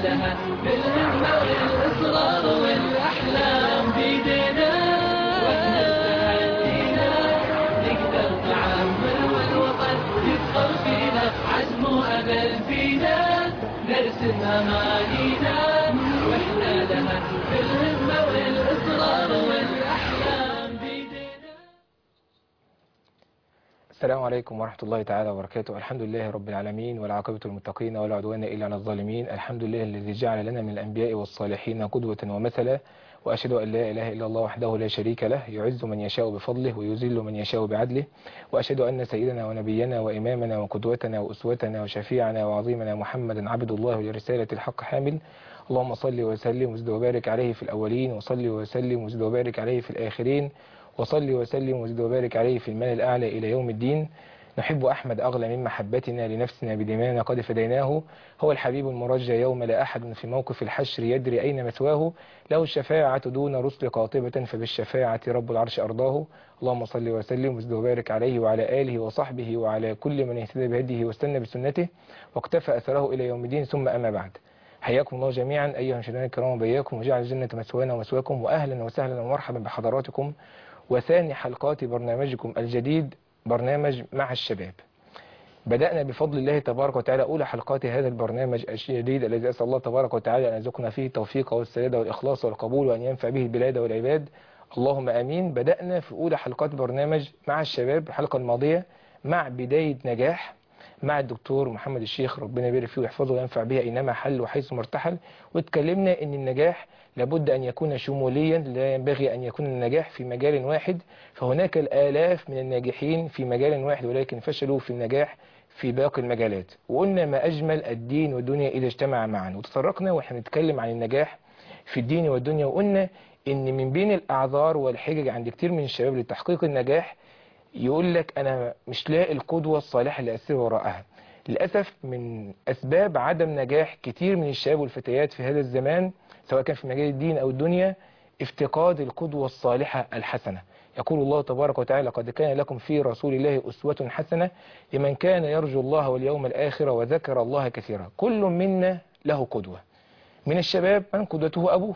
لها بالهمة والإصرار والأحلام بيدينا واحنا استعدينا نقدر نعمر والوطن يفخر فينا عزم وأمل فينا نرسم أمانينا واحنا لها بالهمة والإصرار والأحلام بيدينا السلام عليكم ورحمة الله تعالى وبركاته الحمد لله رب العالمين والعاقبة للمتقين ولا عدوان إلا على الظالمين الحمد لله الذي جعل لنا من الأنبياء والصالحين قدوة ومثلا وأشهد أن لا إله إلا الله وحده لا شريك له يعز من يشاء بفضله ويذل من يشاء بعدله وأشهد أن سيدنا ونبينا وإمامنا وقدوتنا وأسوتنا وشفيعنا وعظيمنا محمدا عبد الله لرسالة الحق حامل اللهم صل وسلم وزد وبارك عليه في الأولين وصل وسلم وزد وبارك عليه في الآخرين وصل وسلم وزد وبارك عليه في المال الأعلى إلى يوم الدين نحب أحمد أغلى من محبتنا لنفسنا بدمانا قد فديناه هو الحبيب المرجى يوم لا أحد في موقف الحشر يدري أين مثواه له الشفاعة دون رسل قاطبة فبالشفاعة رب العرش أرضاه اللهم صل وسلم وزد وبارك عليه وعلى آله وصحبه وعلى كل من اهتدى بهديه واستنى بسنته واقتفى أثره إلى يوم الدين ثم أما بعد حياكم الله جميعا أيها المشاهدين الكرام وبياكم وجعل الجنة مثوانا ومثواكم وأهلا وسهلا ومرحبا بحضراتكم وثاني حلقات برنامجكم الجديد برنامج مع الشباب بدأنا بفضل الله تبارك وتعالى أولى حلقات هذا البرنامج الجديد الذي أسأل الله تبارك وتعالى أن يرزقنا فيه التوفيق والسداد والإخلاص والقبول وأن ينفع به البلاد والعباد اللهم آمين بدأنا في أولى حلقات برنامج مع الشباب الحلقة الماضية مع بداية نجاح مع الدكتور محمد الشيخ ربنا يبارك فيه ويحفظه وينفع بها أينما حل وحيث مرتحل واتكلمنا أن النجاح لابد أن يكون شموليا لا ينبغي أن يكون النجاح في مجال واحد فهناك الآلاف من الناجحين في مجال واحد ولكن فشلوا في النجاح في باقي المجالات وقلنا ما أجمل الدين والدنيا إذا اجتمع معا وتطرقنا وإحنا بنتكلم عن النجاح في الدين والدنيا وقلنا إن من بين الأعذار والحجج عند كتير من الشباب لتحقيق النجاح يقول لك أنا مش لاقي القدوة الصالحة اللي أسير وراءها للأسف من أسباب عدم نجاح كتير من الشباب والفتيات في هذا الزمان سواء كان في مجال الدين أو الدنيا افتقاد القدوة الصالحة الحسنة يقول الله تبارك وتعالى قد كان لكم في رسول الله أسوة حسنة لمن كان يرجو الله واليوم الآخر وذكر الله كثيرا كل منا له قدوة من الشباب من قدوته أبوه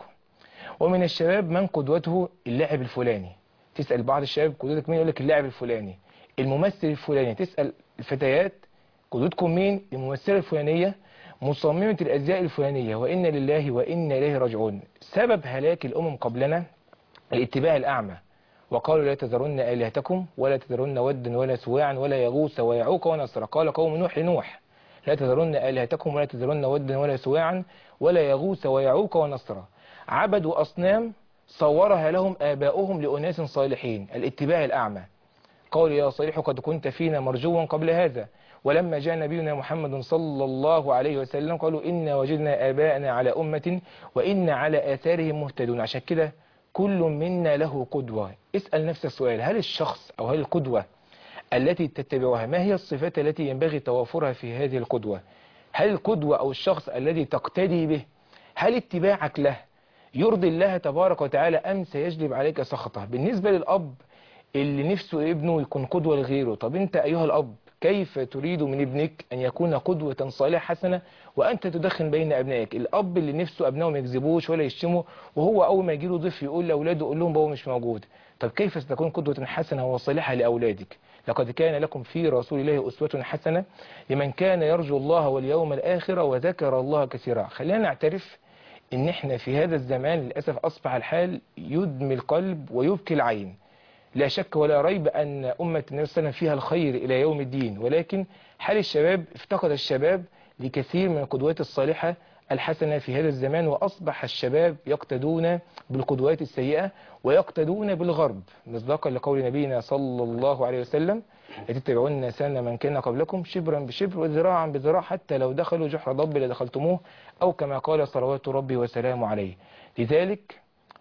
ومن الشباب من قدوته اللاعب الفلاني تسأل بعض الشباب قدوتك مين يقول لك اللاعب الفلاني الممثل الفلاني تسأل الفتيات قدوتكم مين الممثلة الفلانية مصممة الأزياء الفلانية وإن لله وإنا إليه راجعون سبب هلاك الأمم قبلنا الاتباع الأعمى وقالوا لا تذرن آلهتكم ولا تذرن ودا ولا سواعا ولا يغوث ويعوق ونسر قال قوم نوح لنوح لا تذرن آلهتكم ولا تذرن ودا ولا سواعا ولا يغوث ويعوق ونسر عبدوا أصنام صورها لهم آباؤهم لأناس صالحين الاتباع الأعمى قالوا يا صالح قد كنت فينا مرجوا قبل هذا ولما جاء نبينا محمد صلى الله عليه وسلم قالوا إنا وجدنا آباءنا على أمة وإنا على آثارهم مهتدون عشان كده كل منا له قدوة اسأل نفس السؤال هل الشخص أو هل القدوة التي تتبعها ما هي الصفات التي ينبغي توافرها في هذه القدوة هل القدوة أو الشخص الذي تقتدي به هل اتباعك له يرضي الله تبارك وتعالى أم سيجلب عليك سخطه بالنسبة للأب اللي نفسه ابنه يكون قدوة لغيره طب انت أيها الأب كيف تريد من ابنك أن يكون قدوة صالحة حسنة وأنت تدخن بين أبنائك الأب اللي نفسه أبنائه ما يكذبوش ولا يشتموا وهو أول ما يجيله ضيف يقول لأولاده قول لهم بابا مش موجود طب كيف ستكون قدوة حسنة وصالحة لأولادك لقد كان لكم في رسول الله أسوة حسنة لمن كان يرجو الله واليوم الآخر وذكر الله كثيرا خلينا نعترف ان احنا في هذا الزمان للأسف أصبح الحال يدمي القلب ويبكي العين لا شك ولا ريب أن أمة النبي صلى الله عليه وسلم فيها الخير إلى يوم الدين ولكن حال الشباب افتقد الشباب لكثير من القدوات الصالحة الحسنة في هذا الزمان وأصبح الشباب يقتدون بالقدوات السيئة ويقتدون بالغرب مصداقا لقول نبينا صلى الله عليه وسلم لتتبعون سنة من كان قبلكم شبرا بشبر وذراعا بذراع حتى لو دخلوا جحر ضب لدخلتموه أو كما قال صلوات ربي وسلامه عليه لذلك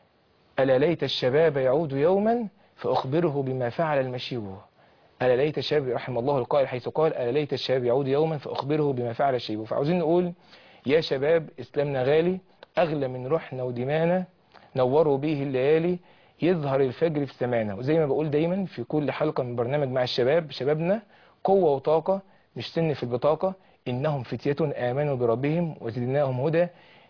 ألا ليت الشباب يعود يوما فأخبره بما فعل المشيب ألا ليت الشباب رحم الله القائل حيث قال ألا ليت الشباب يعود يوما فأخبره بما فعل الشيب فعاوزين نقول يا شباب إسلامنا غالي أغلى من روحنا ودمانا نوروا به الليالي يظهر الفجر في سمانا وزي ما بقول دايما في كل حلقة من برنامج مع الشباب شبابنا قوة وطاقة مش سن في البطاقة إنهم فتية آمنوا بربهم وزدناهم هدى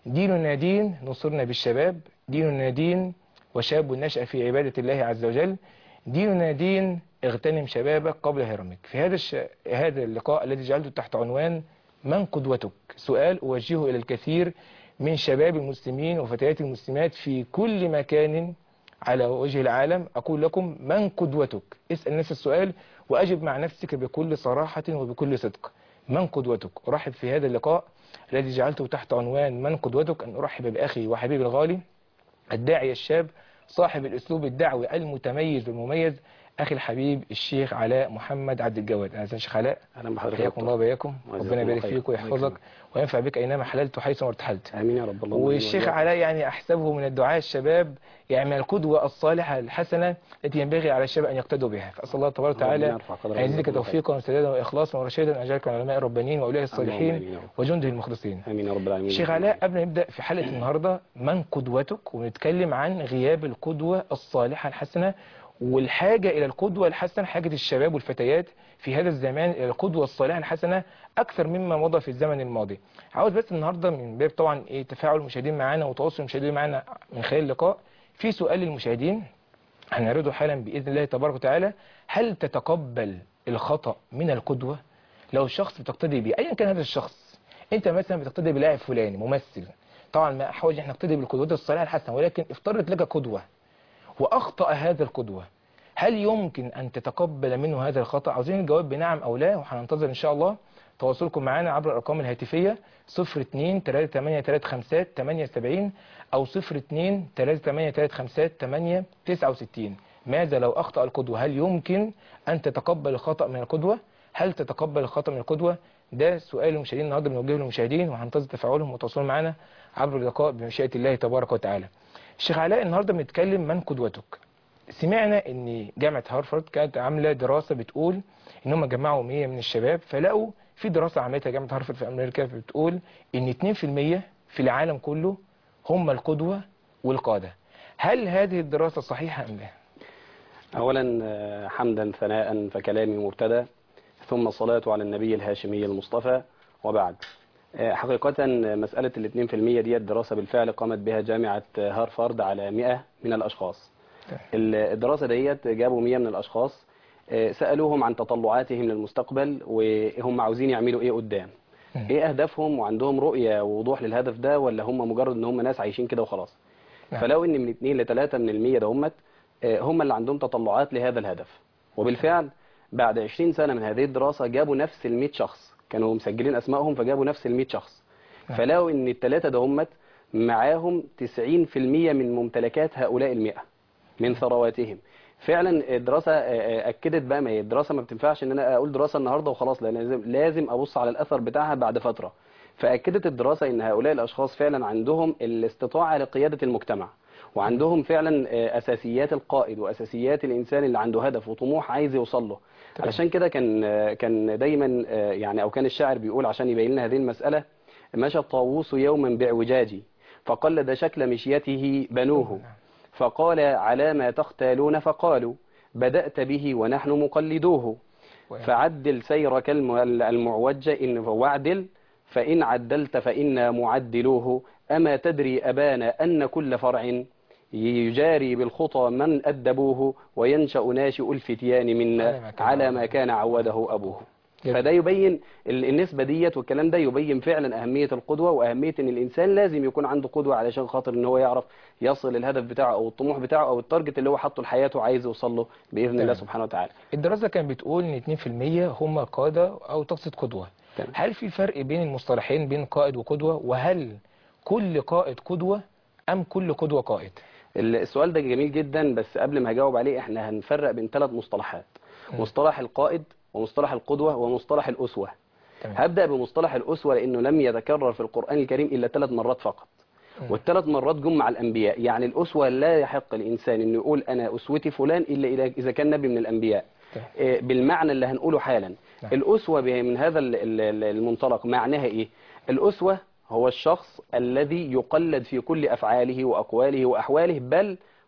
ديننا دين نصرنا بالشباب ديننا دين وشاب نشأ في عبادة الله عز وجل ديننا دين اغتنم شبابك قبل هرمك في هذا الش... هذا اللقاء الذي جعلته تحت عنوان من قدوتك سؤال أوجهه إلى الكثير من شباب المسلمين وفتيات المسلمات في كل مكان على وجه العالم أقول لكم من قدوتك اسأل نفس السؤال وأجب مع نفسك بكل صراحة وبكل صدق من قدوتك أرحب في هذا اللقاء الذي جعلته تحت عنوان من قدوتك أن أرحب بأخي وحبيبي الغالي الداعية الشاب صاحب الأسلوب الدعوي المتميز والمميز أخي الحبيب الشيخ علاء محمد عبد الجواد أهلا شيخ علاء اهلا بحضرتك حياكم الله وبياكم ربنا يبارك فيك ويحفظك وينفع بك أينما حللت وحيثما ارتحلت امين يا رب الله والشيخ علاء يعني أحسبه من الدعاء الشباب يعني من القدوة الصالحة الحسنة التي ينبغي على الشباب أن يقتدوا بها فأسأل الله تبارك وتعالى يرفع قدره أن يزيدك ويجزاك توفيقا وسدادا وإخلاصا ورشادا أن يجعلك من العلماء الربانيين وأولياء اللهم الصالحين آمين يا رب. وجنده المخلصين امين يا رب العالمين شيخ علاء قبل ما نبدأ في حلقة النهاردة من قدوتك ونتكلم عن غياب القدوة الصالحة الحسنة والحاجة إلى القدوة الحسنة حاجة الشباب والفتيات في هذا الزمان إلى القدوة الصالحة الحسنة أكثر مما مضى في الزمن الماضي عاوز بس النهاردة من باب طبعا إيه تفاعل المشاهدين معانا وتواصل المشاهدين معانا من خلال اللقاء في سؤال للمشاهدين هنعرضه حالا بإذن الله تبارك وتعالى هل تتقبل الخطأ من القدوة لو الشخص بتقتدي بيه أيا كان هذا الشخص أنت مثلا بتقتدي بلاعب فلاني ممثل طبعا ما أحوج إحنا نقتدي بالقدوات الصالحة الحسنة ولكن افترض لك قدوة وأخطأ هذا القدوة هل يمكن أن تتقبل منه هذا الخطأ عاوزين الجواب بنعم أو لا وهننتظر إن شاء الله تواصلكم معنا عبر الأرقام الهاتفية 02 3835 78 أو 02 3835 869 ماذا لو أخطأ القدوة هل يمكن أن تتقبل الخطأ من القدوة هل تتقبل الخطأ من القدوة ده سؤال المشاهدين النهارده بنوجهه للمشاهدين وهنتظر تفاعلهم وتواصلهم معنا عبر اللقاء بمشيئة الله تبارك وتعالى الشيخ علاء النهارده بنتكلم من قدوتك سمعنا ان جامعة هارفارد كانت عاملة دراسة بتقول ان هم جمعوا 100 من الشباب فلقوا في دراسة عملتها جامعة هارفارد في امريكا بتقول ان 2% في العالم كله هم القدوة والقادة هل هذه الدراسة صحيحة ام لا؟ اولا آه، حمدا ثناء فكلامي مبتدا ثم الصلاة على النبي الهاشمي المصطفى وبعد آه، حقيقة مسألة الاثنين في المية دي الدراسة بالفعل قامت بها جامعة هارفارد على 100 من الأشخاص الدراسة ديت جابوا 100 من الأشخاص آه، سألوهم عن تطلعاتهم للمستقبل وهم عاوزين يعملوا ايه قدام مم. ايه اهدافهم وعندهم رؤية ووضوح للهدف ده ولا هم مجرد ان هم ناس عايشين كده وخلاص نعم. فلو ان من 2 ل 3 من المية ده هم هم اللي عندهم تطلعات لهذا الهدف وبالفعل بعد 20 سنة من هذه الدراسة جابوا نفس ال 100 شخص كانوا مسجلين اسمائهم فجابوا نفس ال 100 شخص نعم. فلقوا ان الثلاثة ده هم معاهم 90% من ممتلكات هؤلاء المئة من ثرواتهم فعلا الدراسة آه، آه، أكدت بقى ما هي الدراسة ما بتنفعش ان انا اقول دراسة النهاردة وخلاص لان لازم لازم ابص على الاثر بتاعها بعد فترة فأكدت الدراسة ان هؤلاء الاشخاص فعلا عندهم الاستطاعة لقيادة المجتمع وعندهم فعلا آه، اساسيات القائد واساسيات الانسان اللي عنده هدف وطموح عايز يوصل له تمام. علشان كده كان آه، كان دايما آه، يعني او كان الشاعر بيقول عشان يبين لنا هذه المسألة مشى الطاووس يوما باعوجاج فقلد شكل مشيته بنوه فقال على ما تختالون فقالوا بدأت به ونحن مقلدوه فعدل سيرك الم- المعوج إن وعدل فإن عدلت فإنا معدلوه أما تدري أبانا أن كل فرع يجاري بالخطى من أدبوه وينشأ ناشئ الفتيان على ما منا كان على عوده. ما كان عوده أبوه جميل. فده يبين ال- النسبة ديت والكلام ده يبين فعلا أهمية القدوة وأهمية إن الإنسان لازم يكون عنده قدوة علشان خاطر إن هو يعرف يصل الهدف بتاعه أو الطموح بتاعه أو التارجت اللي هو حاطه لحياته عايز يوصل له بإذن الله تمام. سبحانه وتعالى الدراسة كانت بتقول ان 2% هم قادة او تقصد قدوة تمام. هل في فرق بين المصطلحين بين قائد وقدوة وهل كل قائد قدوة ام كل قدوة قائد ال- السؤال ده جميل جدا بس قبل ما هجاوب عليه احنا هنفرق بين ثلاث مصطلحات مم. مصطلح القائد ومصطلح القدوة ومصطلح الأسوة تمام. هبدأ بمصطلح الأسوة لأنه لم يتكرر في القرآن الكريم إلا ثلاث مرات فقط مم. والثلاث مرات جم مع الأنبياء يعني الأسوة لا يحق الإنسان أنه يقول أنا أسوتي فلان إلا إذا- إذا كان نبي من الأنبياء تمام. إيه، بالمعنى اللي هنقوله حالا نعم. الأسوة به- من هذا ال- ال- ال- المنطلق معناها إيه الأسوة هو الشخص الذي يقلد في كل أفعاله وأقواله وأحواله بل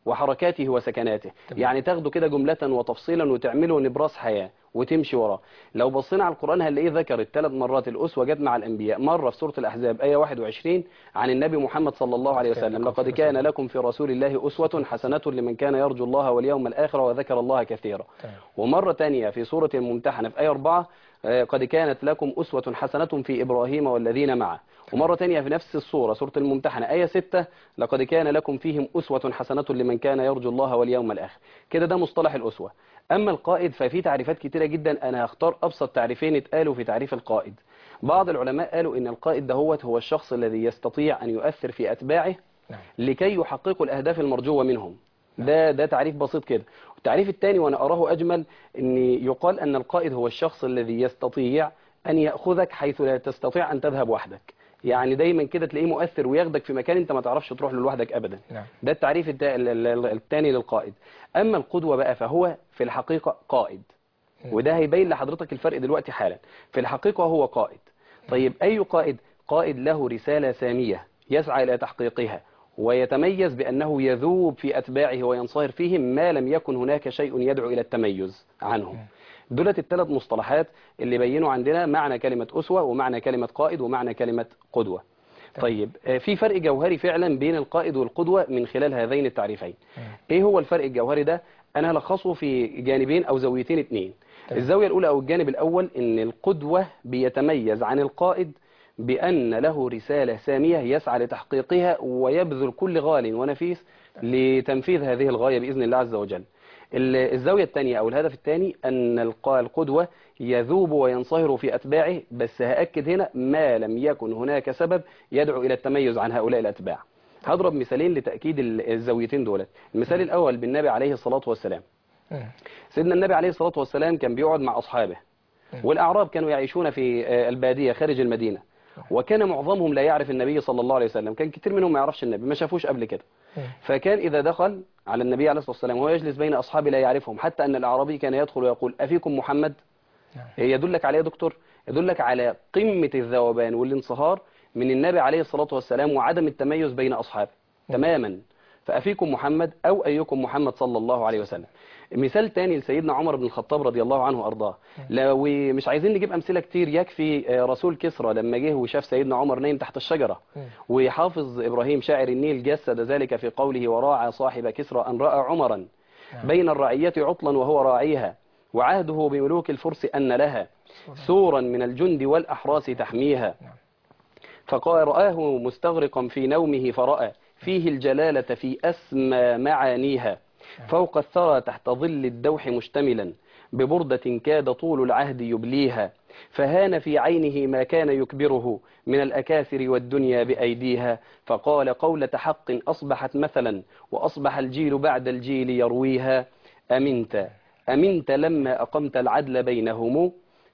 وحركاته وسكناته تمام. يعني تاخده كده جملة وتفصيلا وتعمله نبراس حياة وتمشي وراه لو بصينا على القرآن هنلاقيه ذكر الثلاث مرات الأسوة جت مع الأنبياء مرة في سورة الأحزاب آية 21 عن النبي محمد صلى الله عليه كان وسلم لكم لقد في كان رسول لكم في رسول الله أسوة حسنة لمن كان يرجو الله واليوم الآخر وذكر الله كثيرا تمام. ومرة تانية في سورة الممتحنة في آية 4 آه، قد كانت لكم أسوة حسنة في إبراهيم والذين معه ومرة تانية في نفس السورة سورة الممتحنة آية 6 لقد كان لكم فيهم أسوة حسنة لمن كان يرجو الله واليوم الآخر كده ده مصطلح الأسوة أما القائد ففي تعريفات كتيرة جدا أنا هختار أبسط تعريفين اتقالوا في تعريف القائد بعض العلماء قالوا إن القائد دهوت هو الشخص الذي يستطيع أن يؤثر في أتباعه نعم لكي يحققوا الأهداف المرجوة منهم ده ده تعريف بسيط كده التعريف الثاني وأنا أراه أجمل أن يقال أن القائد هو الشخص الذي يستطيع أن يأخذك حيث لا تستطيع أن تذهب وحدك يعني دايما كده تلاقيه مؤثر وياخدك في مكان انت ما تعرفش تروح له لوحدك ابدا نعم ده التعريف التا- ال- ال- ال- الثاني للقائد اما القدوة بقى فهو في الحقيقة قائد مم. وده هيبين لحضرتك الفرق دلوقتي حالا في الحقيقة هو قائد طيب أي قائد قائد له رسالة سامية يسعى إلى تحقيقها ويتميز بأنه يذوب في أتباعه وينصهر فيهم ما لم يكن هناك شيء يدعو إلى التميز عنهم دولت الثلاث مصطلحات اللي بينوا عندنا معنى كلمة أسوة ومعنى كلمة قائد ومعنى كلمة قدوة طيب آه، في فرق جوهري فعلا بين القائد والقدوة من خلال هذين التعريفين مم. ايه هو الفرق الجوهري ده انا هلخصه في جانبين او زاويتين اتنين تمام. الزاوية الاولى او الجانب الاول ان القدوة بيتميز عن القائد بان له رسالة سامية يسعى لتحقيقها ويبذل كل غال ونفيس لتنفيذ هذه الغاية بإذن الله عز وجل ال- الزاوية الثانية أو الهدف الثاني أن الق- القدوة يذوب وينصهر في أتباعه بس هأكد هنا ما لم يكن هناك سبب يدعو إلى التميز عن هؤلاء الأتباع هضرب مثالين لتأكيد ال- الزاويتين دولت المثال الأول بالنبي عليه الصلاة والسلام مم. سيدنا النبي عليه الصلاة والسلام كان بيقعد مع أصحابه والأعراب كانوا يعيشون في آه، البادية خارج المدينة وكان معظمهم لا يعرف النبي صلى الله عليه وسلم كان كتير منهم ما يعرفش النبي ما شافوش قبل كده مم. فكان إذا دخل على النبي عليه الصلاة والسلام وهو يجلس بين أصحابه لا يعرفهم حتى أن الأعرابي كان يدخل ويقول أفيكم محمد نعم. يدلك عليه يا دكتور يدلك على قمة الذوبان والانصهار من النبي عليه الصلاة والسلام وعدم التميز بين أصحابه تماما فأفيكم محمد أو أيكم محمد صلى الله عليه وسلم مثال تاني لسيدنا عمر بن الخطاب رضي الله عنه وأرضاه لو مش عايزين نجيب أمثلة كتير يكفي آه، رسول كسرى لما جه وشاف سيدنا عمر نايم تحت الشجرة مم. وحافظ إبراهيم شاعر النيل جسد ذلك في قوله وراعى صاحب كسرى أن رأى عمرا نعم. بين الرعية عطلا وهو راعيها وعهده بملوك الفرس أن لها سورا من الجند والأحراس تحميها نعم. فقال رآه مستغرقا في نومه فرأى فيه الجلالة في أسمى معانيها فوق الثرى تحت ظل الدوح مشتملا ببردة كاد طول العهد يبليها فهان في عينه ما كان يكبره من الأكاثر والدنيا بأيديها فقال قولة حق أصبحت مثلا وأصبح الجيل بعد الجيل يرويها أمنت أمنت لما أقمت العدل بينهم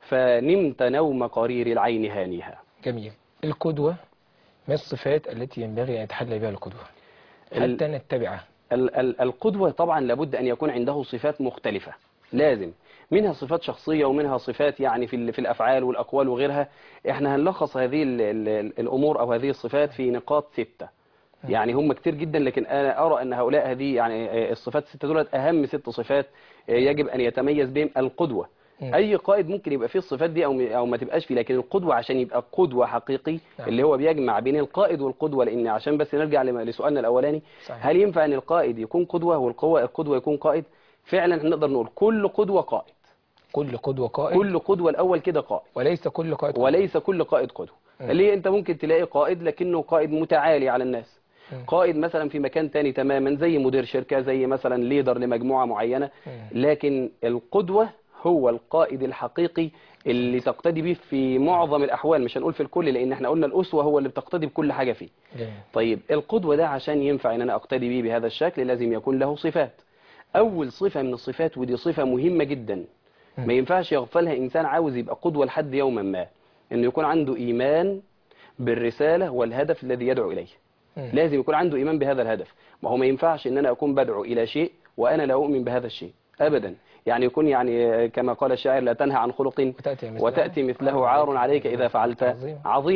فنمت نوم قرير العين هانيها جميل القدوة ما الصفات التي ينبغي أن يتحلى بها القدوة ال- حتى نتبعه ال- ال- القدوة طبعا لابد أن يكون عنده صفات مختلفة لازم منها صفات شخصية ومنها صفات يعني في ال- في الأفعال والأقوال وغيرها احنا هنلخص هذه ال- ال- الأمور أو هذه الصفات في نقاط ستة يعني هم كتير جدا لكن أنا أرى أن هؤلاء هذه يعني آه، الصفات الستة دولت أهم ست صفات آه، يجب أن يتميز بهم القدوة مم. أي قائد ممكن يبقى فيه الصفات دي أو م- أو ما تبقاش فيه لكن القدوة عشان يبقى قدوة حقيقي نعم. اللي هو بيجمع بين القائد والقدوة لأن عشان بس نرجع لم- لسؤالنا الأولاني صحيح. هل ينفع أن القائد يكون قدوة والقوة القدوة يكون قائد فعلا نقدر نقول كل قدوة قائد كل قدوة قائد كل قدوة الأول كده قائد وليس كل قائد قدوة. وليس كل قائد قدوة مم. ليه انت ممكن تلاقي قائد لكنه قائد متعالي على الناس مم. قائد مثلا في مكان تاني تماما زي مدير شركة زي مثلا ليدر لمجموعة معينة مم. لكن القدوة هو القائد الحقيقي اللي تقتدي به في معظم الأحوال مش هنقول في الكل لأن احنا قلنا الأسوة هو اللي بتقتدي بكل حاجة فيه جميل طيب القدوة ده عشان ينفع ان انا اقتدي بيه بهذا الشكل لازم يكون له صفات اول صفة من الصفات ودي صفة مهمة جدا مم. ما ينفعش يغفلها انسان عاوز يبقى قدوة لحد يوما ما انه يكون عنده ايمان بالرسالة والهدف الذي يدعو اليه مم. لازم يكون عنده ايمان بهذا الهدف ما هو ما ينفعش ان انا اكون بدعو الى شيء وانا لا اؤمن بهذا الشيء ابدا يعني يكون يعني كما قال الشاعر لا تنهى عن خلق وتأتي مثله وتأتي مثله عار عليك إذا فعلت عظيم. عظيم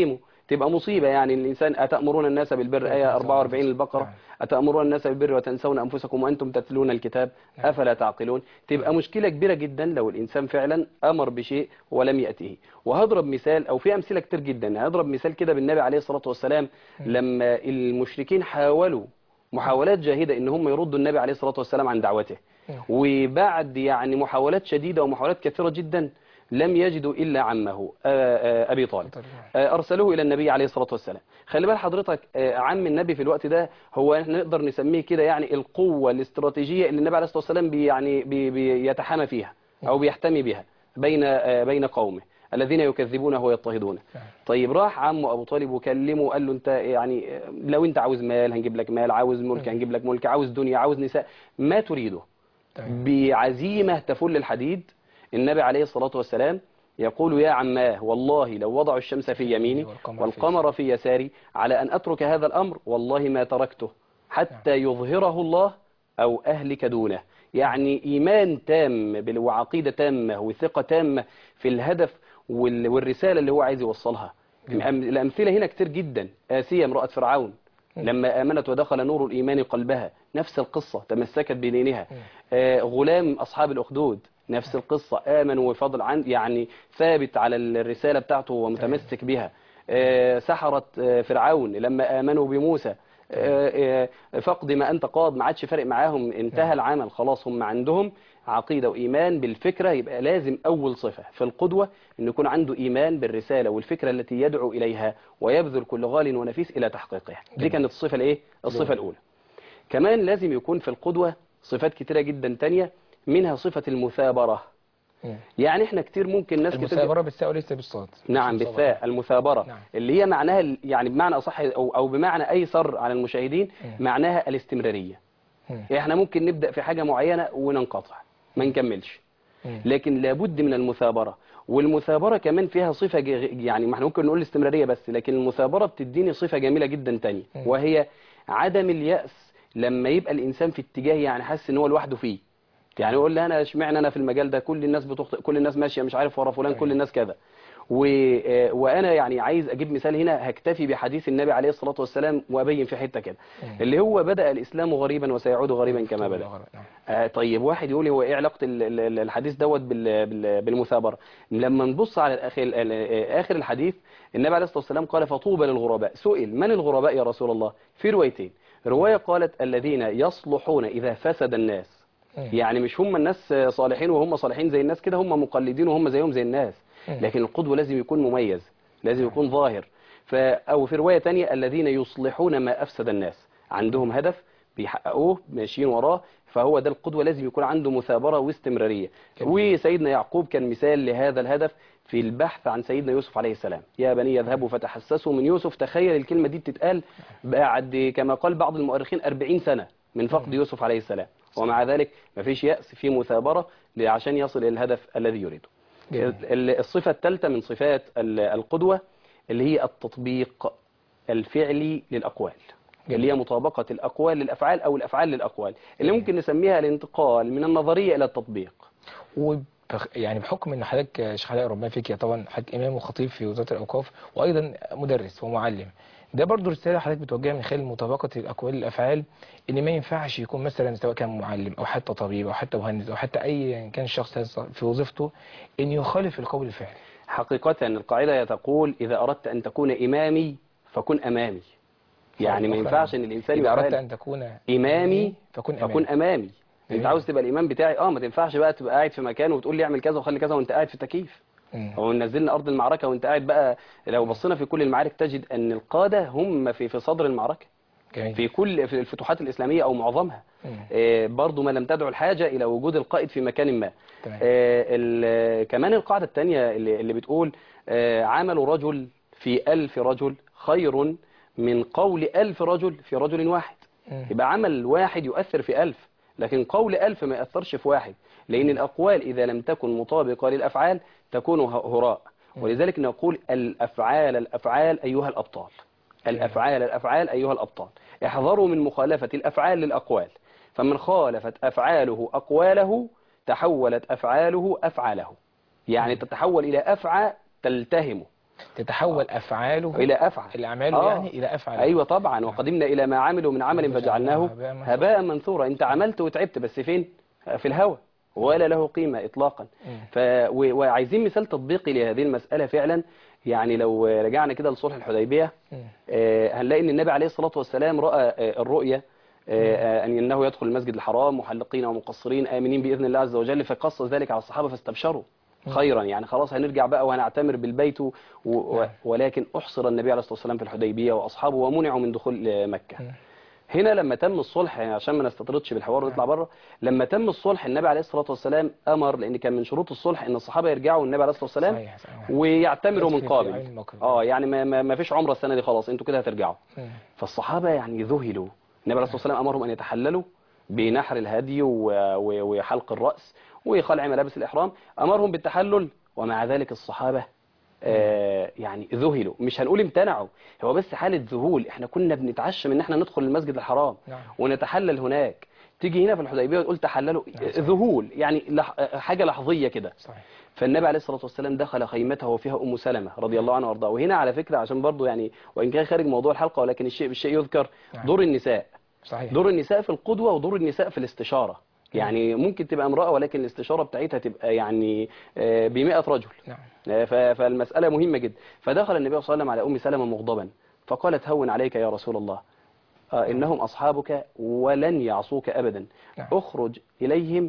تبقى مصيبة يعني الإنسان أتأمرون الناس بالبر آية 44 البقرة نعم. أتأمرون الناس بالبر وتنسون أنفسكم وأنتم تتلون الكتاب أفلا تعقلون تبقى مشكلة كبيرة جدا لو الإنسان فعلا أمر بشيء ولم يأته وهضرب مثال أو في أمثلة كتير جدا هضرب مثال كده بالنبي عليه الصلاة والسلام لما المشركين حاولوا محاولات جاهدة ان هم يردوا النبي عليه الصلاة والسلام عن دعوته نعم. وبعد يعني محاولات شديدة ومحاولات كثيرة جدا لم يجدوا إلا عمه آه، آه، أبي طالب طالب. آه، أرسلوه إلى النبي عليه الصلاة والسلام خلي بال حضرتك آه، عم النبي في الوقت ده هو احنا نقدر نسميه كده يعني القوة الاستراتيجية اللي النبي عليه الصلاة والسلام بي يعني بي بيتحامى فيها أو بيحتمي بها بين آه، بين قومه الذين يكذبونه ويضطهدونه نعم. طيب راح عمه ابو طالب وكلمه قال له انت يعني لو انت عاوز مال هنجيب لك مال عاوز ملك هنجيب لك ملك عاوز دنيا عاوز نساء ما تريده تمام. بعزيمة تفل الحديد النبي عليه الصلاة والسلام يقول يا عماه والله لو وضعوا الشمس في يميني والقمر في والقمر في يساري على أن أترك هذا الأمر والله ما تركته حتى يظهره الله أو أهلك دونه يعني إيمان تام بال- وعقيدة تامة وثقة تامة في الهدف وال- والرسالة اللي هو عايز يوصلها جميل. الأم- الأمثلة هنا كتير جدا آسية امرأة فرعون لما آمنت ودخل نور الإيمان قلبها نفس القصة تمسكت بدينها آه، غلام أصحاب الأخدود نفس القصة آمن وفضل عن يعني ثابت على الرسالة بتاعته ومتمسك بها آه، سحرة آه، فرعون لما آمنوا بموسى آه، آه، فقد ما أنت قاض ما عادش فارق معاهم انتهى العمل خلاص هم عندهم عقيدة وإيمان بالفكرة يبقى لازم أول صفة في القدوة أن يكون عنده إيمان بالرسالة والفكرة التي يدعو إليها ويبذل كل غال ونفيس إلى تحقيقها دي جميل. كانت الصفة الإيه؟ الصفة الأولى كمان لازم يكون في القدوة صفات كتيرة جدا تانية منها صفة المثابرة مم. يعني احنا كتير ممكن ناس كتير المثابرة بالساء وليس بالصاد نعم مش بالثاء المثابرة نعم. اللي هي معناها ال- يعني بمعنى أصح أو, أو بمعنى أيسر على المشاهدين معناها الاستمرارية مم. احنا ممكن نبدأ في حاجة معينة وننقطع ما نكملش مم. لكن لابد من المثابرة والمثابرة كمان فيها صفة ج- يعني ما احنا ممكن نقول الاستمرارية بس لكن المثابرة بتديني صفة جميلة جدا تانية مم. وهي عدم اليأس لما يبقى الإنسان في اتجاه يعني حاسس ان هو لوحده فيه يعني يقول لي انا اشمعنى انا في المجال ده كل الناس بتخطئ كل الناس ماشيه مش عارف ورا فلان كل الناس كذا و... آه، وانا يعني عايز اجيب مثال هنا هكتفي بحديث النبي عليه الصلاه والسلام وابين في حته كده اللي هو بدا الاسلام غريبا وسيعود غريبا كما بدا نعم. آه طيب واحد يقول لي هو ايه علاقه ال- ال- ال- الحديث دوت بال- بال- بالمثابره لما نبص على الاخر ال- ال- اخر الحديث النبي عليه الصلاه والسلام قال فطوبى للغرباء سئل من الغرباء يا رسول الله في روايتين روايه قالت الذين يصلحون اذا فسد الناس مم. يعني مش هم الناس صالحين وهم صالحين زي الناس كده هم مقلدين وهم زيهم زي الناس مم. لكن القدوة لازم يكون مميز لازم يكون ظاهر ف أو في رواية تانية الذين يصلحون ما أفسد الناس عندهم هدف بيحققوه ماشيين وراه فهو ده القدوة لازم يكون عنده مثابرة واستمرارية وسيدنا يعقوب كان مثال لهذا الهدف في البحث عن سيدنا يوسف عليه السلام يا بني اذهبوا فتحسسوا من يوسف تخيل الكلمة دي بتتقال بعد كما قال بعض المؤرخين 40 سنة من فقد يوسف عليه السلام ومع ذلك مفيش يأس في مثابرة عشان يصل إلى الهدف الذي يريده جميل. ال- الصفة الثالثة من صفات ال- القدوة اللي هي التطبيق الفعلي للأقوال جميل. اللي هي مطابقة الأقوال للأفعال أو الأفعال للأقوال اللي ممكن نسميها الانتقال من النظرية إلى التطبيق وبخ... يعني بحكم ان حضرتك يا شيخ علاء ربنا فيك يا طبعا حضرتك امام وخطيب في وزاره الاوقاف وايضا مدرس ومعلم ده برضو رساله حضرتك بتوجهها من خلال مطابقه الاقوال للافعال ان ما ينفعش يكون مثلا سواء كان معلم او حتى طبيب او حتى مهندس او حتى اي كان شخص هذا في وظيفته ان يخالف القول الفعلي حقيقة القاعدة تقول إذا أردت أن تكون إمامي فكن أمامي يعني ما ينفعش أن الإنسان اذا اردت يقال ان تكون إمامي فكن فكن امامي أمامي جميل. أنت عاوز تبقى الإمام بتاعي أه ما تنفعش بقى تبقى قاعد في مكان وتقول لي اعمل كذا وخلي كذا وأنت قاعد في التكييف مم. هو نزلنا أرض المعركة وأنت قاعد بقى لو بصينا في كل المعارك تجد أن القادة هم في في صدر المعركة جميل في كل في الفتوحات الإسلامية أو معظمها مم. آه، برضو ما لم تدعو الحاجة إلى وجود القائد في مكان ما تمام. آه، ال- كمان القاعدة الثانية اللي اللي بتقول آه، عمل رجل في ألف رجل خير من قول ألف رجل في رجل واحد مم. يبقى عمل واحد يؤثر في ألف لكن قول ألف ما يأثرش في واحد لأن الأقوال إذا لم تكن مطابقة للأفعال تكون ه- هراء ولذلك نقول الأفعال الأفعال أيها الأبطال الأفعال الأفعال أيها الأبطال احذروا من مخالفة الأفعال للأقوال فمن خالفت أفعاله أقواله تحولت أفعاله أفعاله يعني تتحول إلى أفعى تلتهمه تتحول افعاله الى افعل الى اعماله آه. يعني الى افعال ايوه طبعا وقدمنا الى ما عملوا من عمل فجعلناه هباء منثورا. هباء منثورا انت عملت وتعبت بس فين في الهوى ولا له قيمة إطلاقا مم. ف... و... وعايزين مثال تطبيقي لهذه المسألة فعلا يعني لو رجعنا كده لصلح الحديبية مم. آه، هنلاقي ان النبي عليه الصلاة والسلام رأى آه، الرؤية آه، آه، أن أنه يدخل المسجد الحرام محلقين ومقصرين آمنين بإذن الله عز وجل فقص ذلك على الصحابة فاستبشروا خيرا يعني خلاص هنرجع بقى وهنعتمر بالبيت و... و... نعم. ولكن أحصر النبي عليه الصلاة والسلام في الحديبية وأصحابه ومنعوا من دخول آه، مكة مم. هنا لما تم الصلح يعني عشان ما نستطردش بالحوار ونطلع بره لما تم الصلح النبي عليه الصلاة والسلام أمر لأن كان من شروط الصلح أن الصحابة يرجعوا النبي عليه الصلاة والسلام صحيح صحيح ويعتمروا من يكفي في عين قابل الموقف. اه يعني ما, ما, ما فيش عمره السنة دي خلاص انتوا كده هترجعوا مم. فالصحابة يعني ذهلوا النبي عليه الصلاة والسلام أمرهم أن يتحللوا بنحر الهدي و- و- وحلق الرأس وخلع ملابس الإحرام أمرهم بالتحلل ومع ذلك الصحابة آه يعني ذهلوا مش هنقول امتنعوا هو بس حالة ذهول احنا كنا بنتعشم ان احنا ندخل المسجد الحرام نعم. ونتحلل هناك تيجي هنا في الحديبية وتقول تحللوا نعم، صحيح. ذهول يعني لح حاجة لحظية كده صحيح فالنبي عليه الصلاة والسلام دخل خيمته وفيها أم سلمة رضي الله عنها وارضاها وهنا على فكرة عشان برضو يعني وإن كان خارج موضوع الحلقة ولكن الشيء بالشيء يذكر نعم. دور النساء صحيح دور النساء في القدوة ودور النساء في الاستشارة يعني ممكن تبقى امرأة ولكن الاستشارة بتاعتها تبقى يعني ب 100 رجل نعم آه، ف- فالمسألة مهمة جدا فدخل النبي صلى الله عليه وسلم على أم سلمة مغضبا فقالت هون عليك يا رسول الله آه، إنهم أصحابك ولن يعصوك أبدا نعم. اخرج إليهم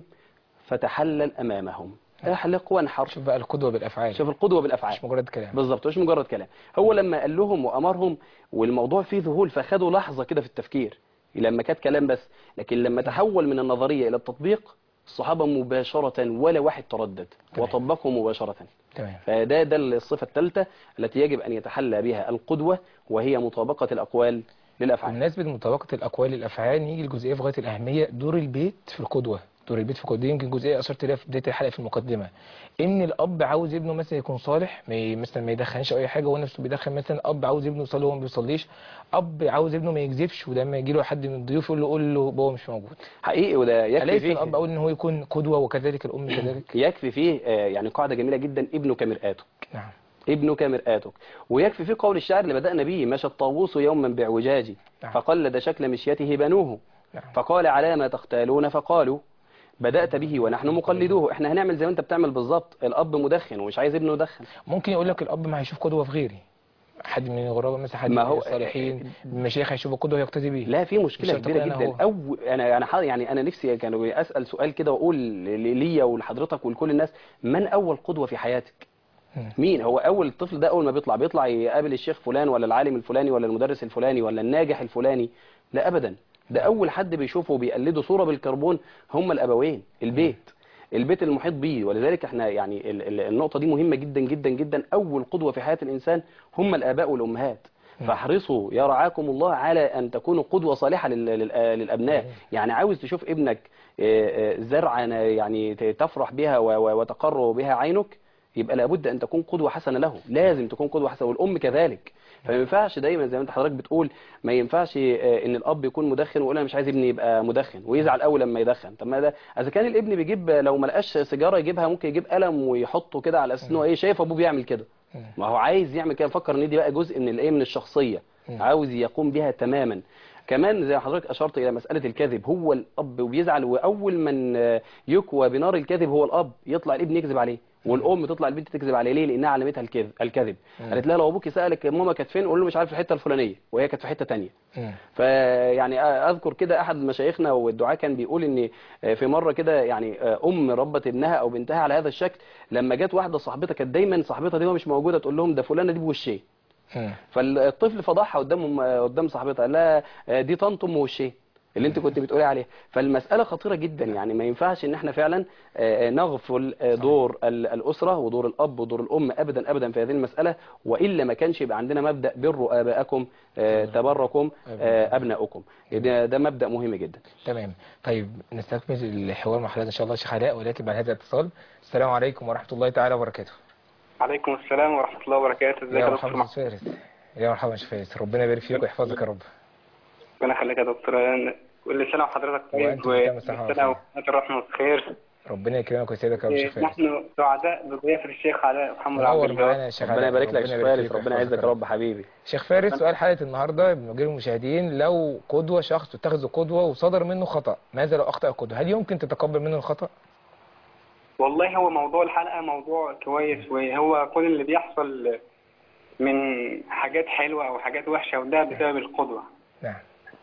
فتحلل أمامهم احلق وانحر شوف بقى القدوة بالافعال شوف القدوة بالأفعال مش مجرد كلام بالظبط مش مجرد كلام هو لما قال لهم وأمرهم والموضوع فيه ذهول فخدوا لحظة كده في التفكير لما كانت كلام بس لكن لما تحول من النظرية إلى التطبيق الصحابة مباشرة ولا واحد تردد تمام. وطبقوا مباشرة تمام فده ده الصفة الثالثة التي يجب أن يتحلى بها القدوة وهي مطابقة الأقوال للأفعال بمناسبة مطابقة الأقوال للأفعال نيجي لجزئية في غاية الأهمية دور البيت في القدوة دور البيت في القدوة دي يمكن جزئية أثرت ليها في بداية الحلقة في المقدمة إن الأب عاوز ابنه مثلا يكون صالح ما ي- مثلا ما يدخنش أو أي حاجة وهو نفسه بيدخن مثلا أب عاوز ابنه يصلي وهو ما بيصليش أب عاوز ابنه ما يكذبش ولما يجي له حد من الضيوف يقول له قول له بابا مش موجود حقيقي وده يكفي أليس فيه الأب أقول إن هو يكون قدوة وكذلك الأم كذلك يكفي فيه آه، يعني قاعدة جميلة جدا ابنك مرآتك نعم ابنك مرآتك ويكفي في قول الشاعر اللي بدأنا به مشى الطاووس يوما بعوجاج نعم. فقلد شكل مشيته بنوه نعم فقال على ما تختالون فقالوا بدأت به ونحن مقلدوه احنا هنعمل زي ما انت بتعمل بالظبط الأب مدخن ومش عايز ابنه يدخن ممكن يقول لك الأب ما هيشوف قدوة في غيري حد من الغرابة مثلا حد ما من هو- الصالحين من المشايخ هيشوف قدوة يقتدي بيه لا في مشكلة مش كبيرة هتقول أنا جدا هو. أو أنا أنا حا- يعني أنا نفسي كانوا أسأل سؤال كده وأقول ل- ليا ولحضرتك ولكل الناس من أول قدوة في حياتك؟ مم. مين هو أول الطفل ده أول ما بيطلع بيطلع يقابل الشيخ فلان ولا العالم الفلاني ولا المدرس الفلاني ولا الناجح الفلاني لا أبدا ده أول حد بيشوفه وبيقلده صورة بالكربون هم الأبوين البيت البيت المحيط بيه ولذلك احنا يعني ال- ال- النقطة دي مهمة جدا جدا جدا أول قدوة في حياة الإنسان هم الآباء والأمهات فاحرصوا يا رعاكم الله على أن تكونوا قدوة صالحة لل- لل- للأبناء يعني عاوز تشوف ابنك آه، آه، زرعة يعني ت- تفرح بها و- و- وتقر بها عينك يبقى لابد أن تكون قدوة حسنة له لازم تكون قدوة حسنة والأم كذلك فما ينفعش دايما زي ما انت حضرتك بتقول ما ينفعش آه، ان الاب يكون مدخن ويقول انا مش عايز ابني يبقى مدخن ويزعل قوي لما يدخن طب ما ده اذا كان الابن بيجيب لو ما لقاش سيجاره يجيبها ممكن يجيب قلم ويحطه كده على اساس ان هو ايه شايف ابوه بيعمل كده ما هو عايز يعمل كده فكر ان دي بقى جزء من الايه من الشخصيه عاوز يقوم بها تماما كمان زي ما حضرتك اشرت الى مساله الكذب هو الاب وبيزعل واول من آه، يكوى بنار الكذب هو الاب يطلع الابن يكذب عليه والام تطلع البنت تكذب عليه ليه لانها علمتها الكذب الكذب قالت لها لو ابوك سالك ماما كانت فين قول له مش عارف في الحته الفلانيه وهي كانت في حته تانية مم. فيعني اذكر كده احد مشايخنا والدعاء كان بيقول ان في مره كده يعني ام ربت ابنها او بنتها على هذا الشكل لما جت واحده صاحبتها كانت دايما صاحبتها دي وهي مش موجوده تقول لهم ده فلانه دي بوشين مم. فالطفل فضحها قدام قدام صاحبتها قال لها دي طنط ام وشين اللي انت كنت بتقولي عليها فالمسألة خطيرة جدا يعني ما ينفعش ان احنا فعلا آه، نغفل آه، دور ال- الأسرة ودور الأب ودور الأم أبدا أبدا في هذه المسألة وإلا ما كانش يبقى عندنا مبدأ بروا آباءكم آه، تبركم آه، أبناؤكم ده, ده مبدأ مهم جدا تمام طيب نستكمل الحوار مع حضرتك ان شاء الله يا شيخ علاء ولكن بعد هذا الاتصال السلام عليكم ورحمه الله تعالى وبركاته عليكم السلام ورحمة الله وبركاته ازيك يا يا مرحبا دكتور يا فارس يا مرحبا يا فارس ربنا يبارك فيك ويحفظك يا رب ربنا يخليك يا دكتور كل سنة وحضرتك طيب وأنت بخير، مساء وكل سنة الخير. وقناة الرحمة بخير ربنا يكرمك ويسعدك يا رب شيخ فارس نحن سعداء بضيافة الشيخ علاء محمد عبد منور الجواد معانا يا شيخ ربنا علاء. يبارك لك يا شيخ فارس فيك ربنا ويحفظك يعزك يا رب حبيبي شيخ فارس سؤال حلقة النهاردة بنوجه المشاهدين لو قدوة شخص اتخذ قدوة وصدر منه خطأ ماذا لو أخطأ القدوة هل يمكن تتقبل منه الخطأ؟ والله هو موضوع الحلقة موضوع كويس وهو كل اللي بيحصل من حاجات حلوة أو حاجات وحشة وده بسبب القدوة نعم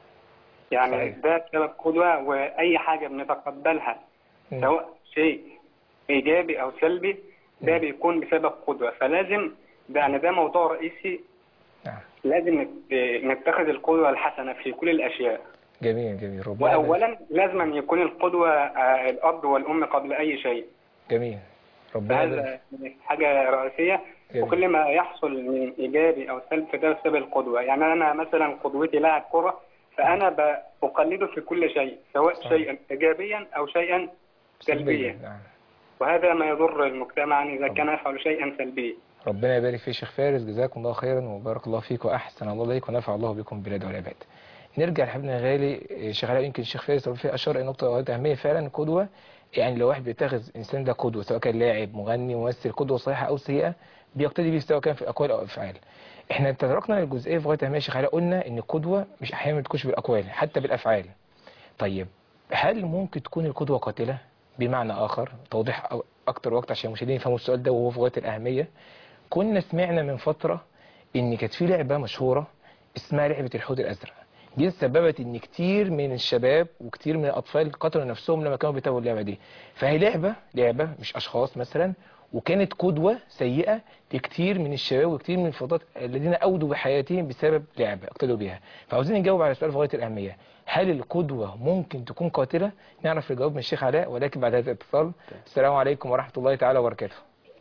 يعني صحيح. ده بسبب قدوة وأي حاجة بنتقبلها مم. سواء شيء إيجابي أو سلبي ده بيكون بسبب قدوة فلازم ده يعني ده موضوع رئيسي نعم لازم نت- نتخذ القدوة الحسنة في كل الأشياء جميل جميل ربنا وأولا لازم أن يكون القدوة آه، الأب والأم قبل أي شيء جميل ربنا يبارك. هذا حاجة رئيسية جميل. وكل ما يحصل من إيجابي أو سلب فده بسبب القدوة يعني أنا مثلا قدوتي لاعب كرة فأنا ب- أقلده في كل شيء سواء صحيح. شيئا إيجابيا أو شيئا سلبيا نعم وهذا ما يضر المجتمع إذا كان يفعل شيئا سلبيا ربنا يبارك فيك شيخ فارس جزاكم الله خيرا وبارك الله فيك واحسن الله اليك ونفع الله بكم البلاد والعباد. نرجع لحبيبنا الغالي شيخ علاء يمكن الشيخ فارس ربنا فيه اشار الى نقطه غايه اهميه فعلا قدوه يعني لو واحد بيتخذ انسان ده قدوه سواء كان لاعب مغني ممثل قدوه صحيحه او سيئه بيقتدي بيه سواء كان في الاقوال او الافعال. احنا تطرقنا للجزئيه في غايه اهميه يا شيخ علاء قلنا ان القدوه مش احيانا ما تكونش بالاقوال حتى بالافعال. طيب هل ممكن تكون القدوه قاتله؟ بمعنى اخر توضيح أو- اكتر وقت عشان المشاهدين يفهموا السؤال ده وهو في غايه الاهميه كنا سمعنا من فترة ان كانت في لعبة مشهورة اسمها لعبة الحوت الازرق دي سببت ان كتير من الشباب وكتير من الاطفال قتلوا نفسهم لما كانوا بيتابعوا اللعبة دي فهي لعبة لعبة مش اشخاص مثلا وكانت قدوة سيئة لكتير من الشباب وكتير من الفضات الذين اودوا بحياتهم بسبب لعبة اقتدوا بها فعاوزين نجاوب على السؤال في غاية الاهمية هل القدوة ممكن تكون قاتلة نعرف الجواب من الشيخ علاء ولكن بعد هذا الاتصال السلام عليكم ورحمة الله تعالى وبركاته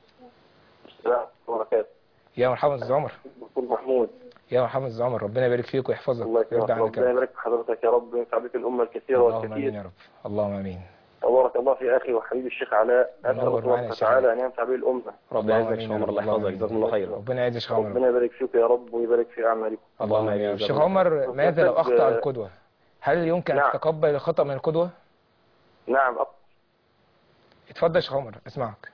السلام وبركاته يا مرحبا استاذ عمر دكتور محمود يا محمد استاذ عمر ربنا يبارك فيك ويحفظك الله يكرمك ويرضى عنك ربنا يا رب. يبارك في حضرتك يا رب وينفع بك الامه الكثيره اللهم امين والكثير يا رب اللهم امين تبارك الله في اخي وحبيبي الشيخ علاء اسال منور الله معانا يا سبحانه شيخ وتعالى ان ينفع به الامه ربنا اللهم يعزك يا آمين شيخ يا عمر رب. الله يحفظك جزاكم الله خيرا ربنا يعز يا شيخ عمر ربنا يبارك فيك يا رب ويبارك في اعمالكم اللهم آمين. امين شيخ جزاكم عمر ماذا لو اخطا آه، القدوه هل يمكن ان نعم. تتقبل الخطا من القدوه نعم أق- اتفضل يا شيخ عمر اسمعك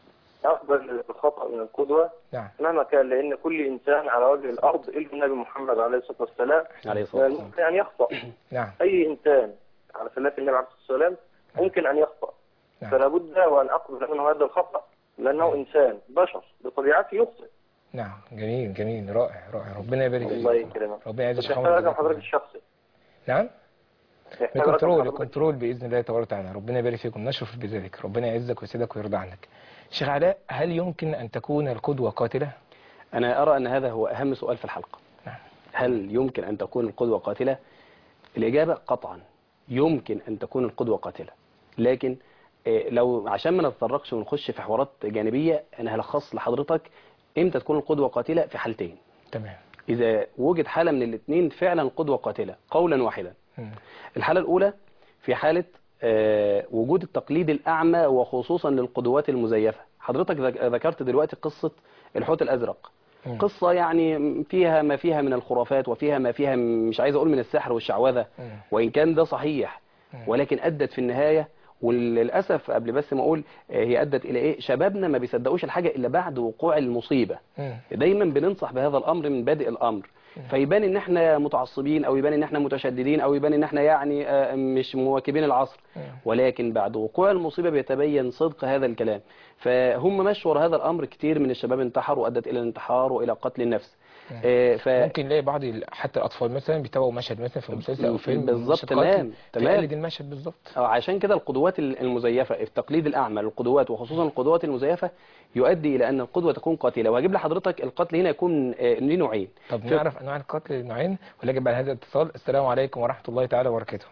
اقبل الخطا من القدوه نعم مهما كان لان كل انسان على وجه الارض الا النبي محمد عليه الصلاه والسلام عليه من الصلاة والسلام الممكن ان يخطا نعم اي انسان على خلاف النبي عليه الصلاه والسلام ممكن ان يخطا نعم. فلا بد وان اقبل منه هذا الخطا لانه انسان بشر بطبيعته يخطئ نعم جميل جميل رائع رائع ربنا يبارك الله فيك يكرمك ربنا يعز يا بس شيخ يحتاج عمر رقم جزاك حضرتك الله. الشخصي نعم يحتاج رقم الكنترول حضرتك الكنترول باذن الله تبارك وتعالى ربنا يبارك فيكم نشرف بذلك ربنا يعزك ويسعدك ويرضى عنك شيخ علاء هل يمكن ان تكون القدوه قاتله أنا أرى أن هذا هو أهم سؤال في الحلقة نعم. هل يمكن أن تكون القدوة قاتلة؟ الإجابة قطعا يمكن أن تكون القدوة قاتلة لكن آه، لو عشان ما نتطرقش ونخش في حوارات جانبية أنا هلخص لحضرتك إمتى تكون القدوة قاتلة في حالتين تمام إذا وجد حالة من الاثنين فعلا قدوة قاتلة قولا واحدا مم. الحالة الأولى في حالة آه، وجود التقليد الأعمى وخصوصا للقدوات المزيفة حضرتك ذك- ذكرت دلوقتي قصة الحوت الأزرق مم. قصة يعني فيها ما فيها من الخرافات وفيها ما فيها مش عايز أقول من السحر والشعوذة مم. وإن كان ده صحيح مم. ولكن أدت في النهاية وللأسف قبل بس ما أقول آه، هي أدت إلى إيه شبابنا ما بيصدقوش الحاجة إلا بعد وقوع المصيبة مم. دايما بننصح بهذا الامر من بادئ الامر فيبان ان احنا متعصبين او يبان ان احنا متشددين او يبان ان احنا يعني آه، مش مواكبين العصر مم. ولكن بعد وقوع المصيبه بيتبين صدق هذا الكلام فهم مشوا وراء هذا الامر كتير من الشباب انتحر وادت الى الانتحار والى قتل النفس آه، ف ممكن نلاقي بعض ال- حتى الاطفال مثلا بيتابعوا مشهد مثلا في مسلسل او فيلم بالظبط، مشهد تمام، قاتل، تمام. تقلد المشهد بالظبط أو عشان كده القدوات ال- المزيفة التقليد الأعمى للقدوات وخصوصا القدوات المزيفة يؤدي إلى أن القدوة تكون قاتلة وهجيب لحضرتك القتل هنا يكون آه، ليه نوعين طب في- نعرف انواع القتل نوعين ولكن بعد هذا الاتصال السلام عليكم ورحمه الله تعالى وبركاته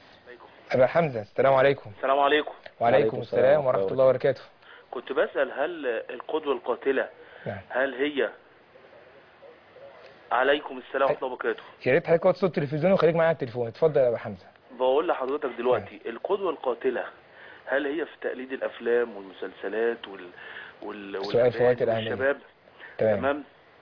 ابا حمزه السلام عليكم السلام عليكم وعليكم السلام ورحمه الله وبركاته كنت بسأل هل القدوة القاتلة نعم هل هي عليكم السلام ورحمة الله وبركاته يا ريت حضرتك توطي صوت التلفزيون وخليك معايا على التليفون اتفضل يا ابا حمزه بقول لحضرتك دلوقتي القدوة القاتلة هل هي في تقليد الأفلام والمسلسلات وال وال السؤال في غاية والأغاني الأهمية. والشباب تمام تمام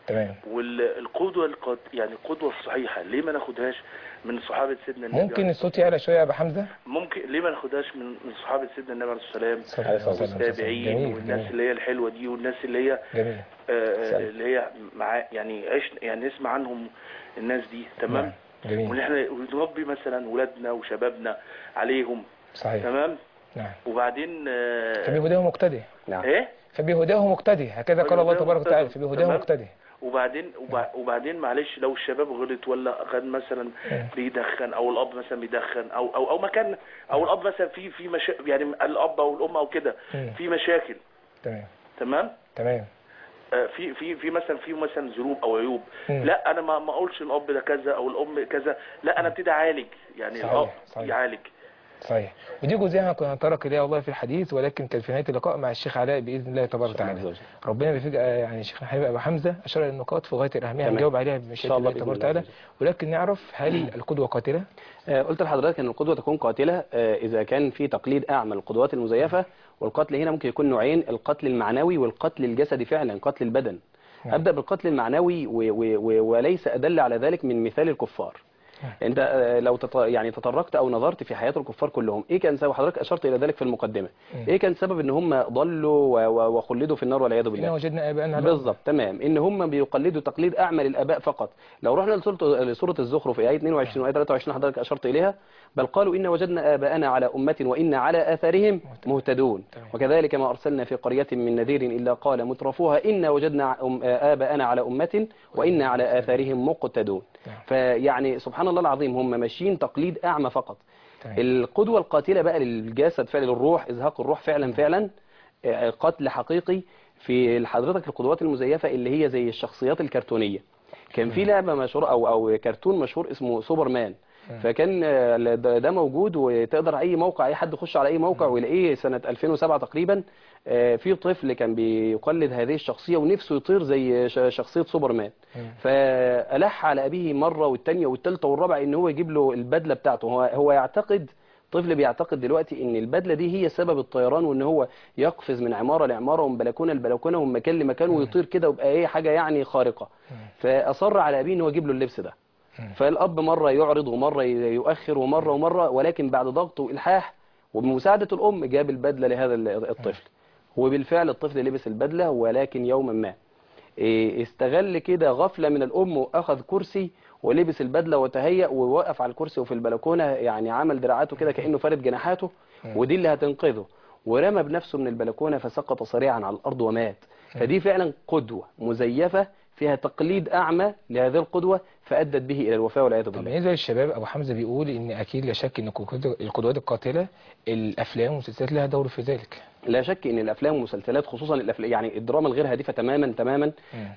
تمام والقدوة القد... يعني القدوة الصحيحة ليه ما ناخدهاش من صحابة سيدنا النبي ممكن عليه الصوت يعلى شويه يا ابو حمزه ممكن ليه ما ناخدهاش من من صحابة سيدنا النبي عليه السلام صلى الله عليه وسلم. والتابعين جميل والناس جميل اللي هي الحلوة دي والناس اللي هي جميل آه، سلام. اللي هي مع يعني عش يعني نسمع عنهم الناس دي تمام جميل وان احنا نربي مثلا ولادنا وشبابنا عليهم صحيح تمام نعم وبعدين آه، فبهداه مقتدي نعم ايه فبهداه مقتدي هكذا قال الله فبهداه تبارك وتعالى مقتدي. فبهداه تمام. مقتدي وبعدين وبع- وبعدين معلش لو الشباب غلط ولا كان مثلا مم. بيدخن او الاب مثلا بيدخن او او او مكان او الاب مثلا في في مشا... يعني الاب او الام او كده مم. في مشاكل تمام تمام تمام آه، في في في مثلا في مثلا ذنوب او عيوب مم. لا انا ما ما اقولش الاب ده كذا او الام كذا لا انا ابتدي اعالج يعني صحيح، الاب صحيح. يعالج صحيح ودي جزئيه كنا نتطرق اليها والله في الحديث ولكن كان في نهايه اللقاء مع الشيخ علاء باذن الله تبارك إن شاء الله وتعالى عز وجل. ربنا بيفيد يعني شيخنا حبيب ابو حمزه اشار الى النقاط في غايه الاهميه تمام. هنجاوب عليها إن بمشيئه شاء الله الله بإذن تبارك الله وتعالى عز ولكن نعرف هل القدوه قاتله؟ آه، قلت لحضرتك ان القدوه تكون قاتله آه، اذا كان في تقليد اعمى القدوات المزيفه والقتل هنا ممكن يكون نوعين القتل المعنوي والقتل الجسدي فعلا قتل البدن نعم. ابدا بالقتل المعنوي و و و وليس ادل على ذلك من مثال الكفار انت آه، لو تط... يعني تطرقت او نظرت في حياه الكفار كلهم ايه كان سبب حضرتك اشرت الى ذلك في المقدمه مم. ايه كان سبب ان هم ضلوا و... و... وخلدوا في النار والعياذ إنا بالله وجدنا اباءنا على بالظبط تمام ان هم بيقلدوا تقليد اعمى للاباء فقط لو رحنا لسوره لسوره الزخرف ايه 22 وايه 23 حضرتك اشرت اليها بل قالوا ان وجدنا اباءنا على امه وان على اثارهم مهتدون تمام. وكذلك ما ارسلنا في قريه من نذير الا قال مترفوها ان وجدنا أم- اباءنا على امه وان على اثارهم مقتدون نعم. فيعني سبحان الله العظيم هم ماشيين تقليد اعمى فقط تمام. القدوة القاتلة بقى للجسد فعلا للروح إزهاق الروح فعلا فعلا آه، قتل حقيقي في حضرتك القدوات المزيفة اللي هي زي الشخصيات الكرتونية كان في لعبة مشهورة أو أو كرتون مشهور اسمه سوبرمان فكان آه، ده ده موجود وتقدر أي موقع أي حد يخش على أي موقع ويلاقيه سنة 2007 تقريبا آه، في طفل كان بيقلد هذه الشخصية ونفسه يطير زي ش- شخصية سوبرمان فألح على أبيه مرة والتانية والتالتة والرابعة إن هو يجيب له البدلة بتاعته هو هو يعتقد طفل بيعتقد دلوقتي ان البدله دي هي سبب الطيران وان هو يقفز من عماره لعماره ومن بلكونه لبلكونه ومن مكان لمكان ويطير كده ويبقى ايه حاجه يعني خارقه فاصر على ابيه ان هو يجيب له اللبس ده فالاب مره يعرض ومره ي- يؤخر ومره ومره ولكن بعد ضغط والحاح وبمساعده الام جاب البدله لهذا ال- الطفل وبالفعل الطفل لبس البدله ولكن يوما ما إيه، استغل كده غفلة من الأم وأخذ كرسي ولبس البدلة وتهيأ ووقف على الكرسي وفي البلكونة يعني عمل دراعاته كده كأنه فارد جناحاته ودي اللي هتنقذه ورمى بنفسه من البلكونة فسقط صريعا على الأرض ومات فدي فعلا قدوة مزيفة فيها تقليد أعمى لهذه القدوة فأدت به إلى الوفاة والعياذ طب بالله بالنسبه للشباب ابو حمزه بيقول ان اكيد لا شك ان القدوات- القدوات القاتله الافلام والمسلسلات لها دور في ذلك لا شك ان الافلام والمسلسلات خصوصا الافلام يعني الدراما الغير هادفه تماما تماما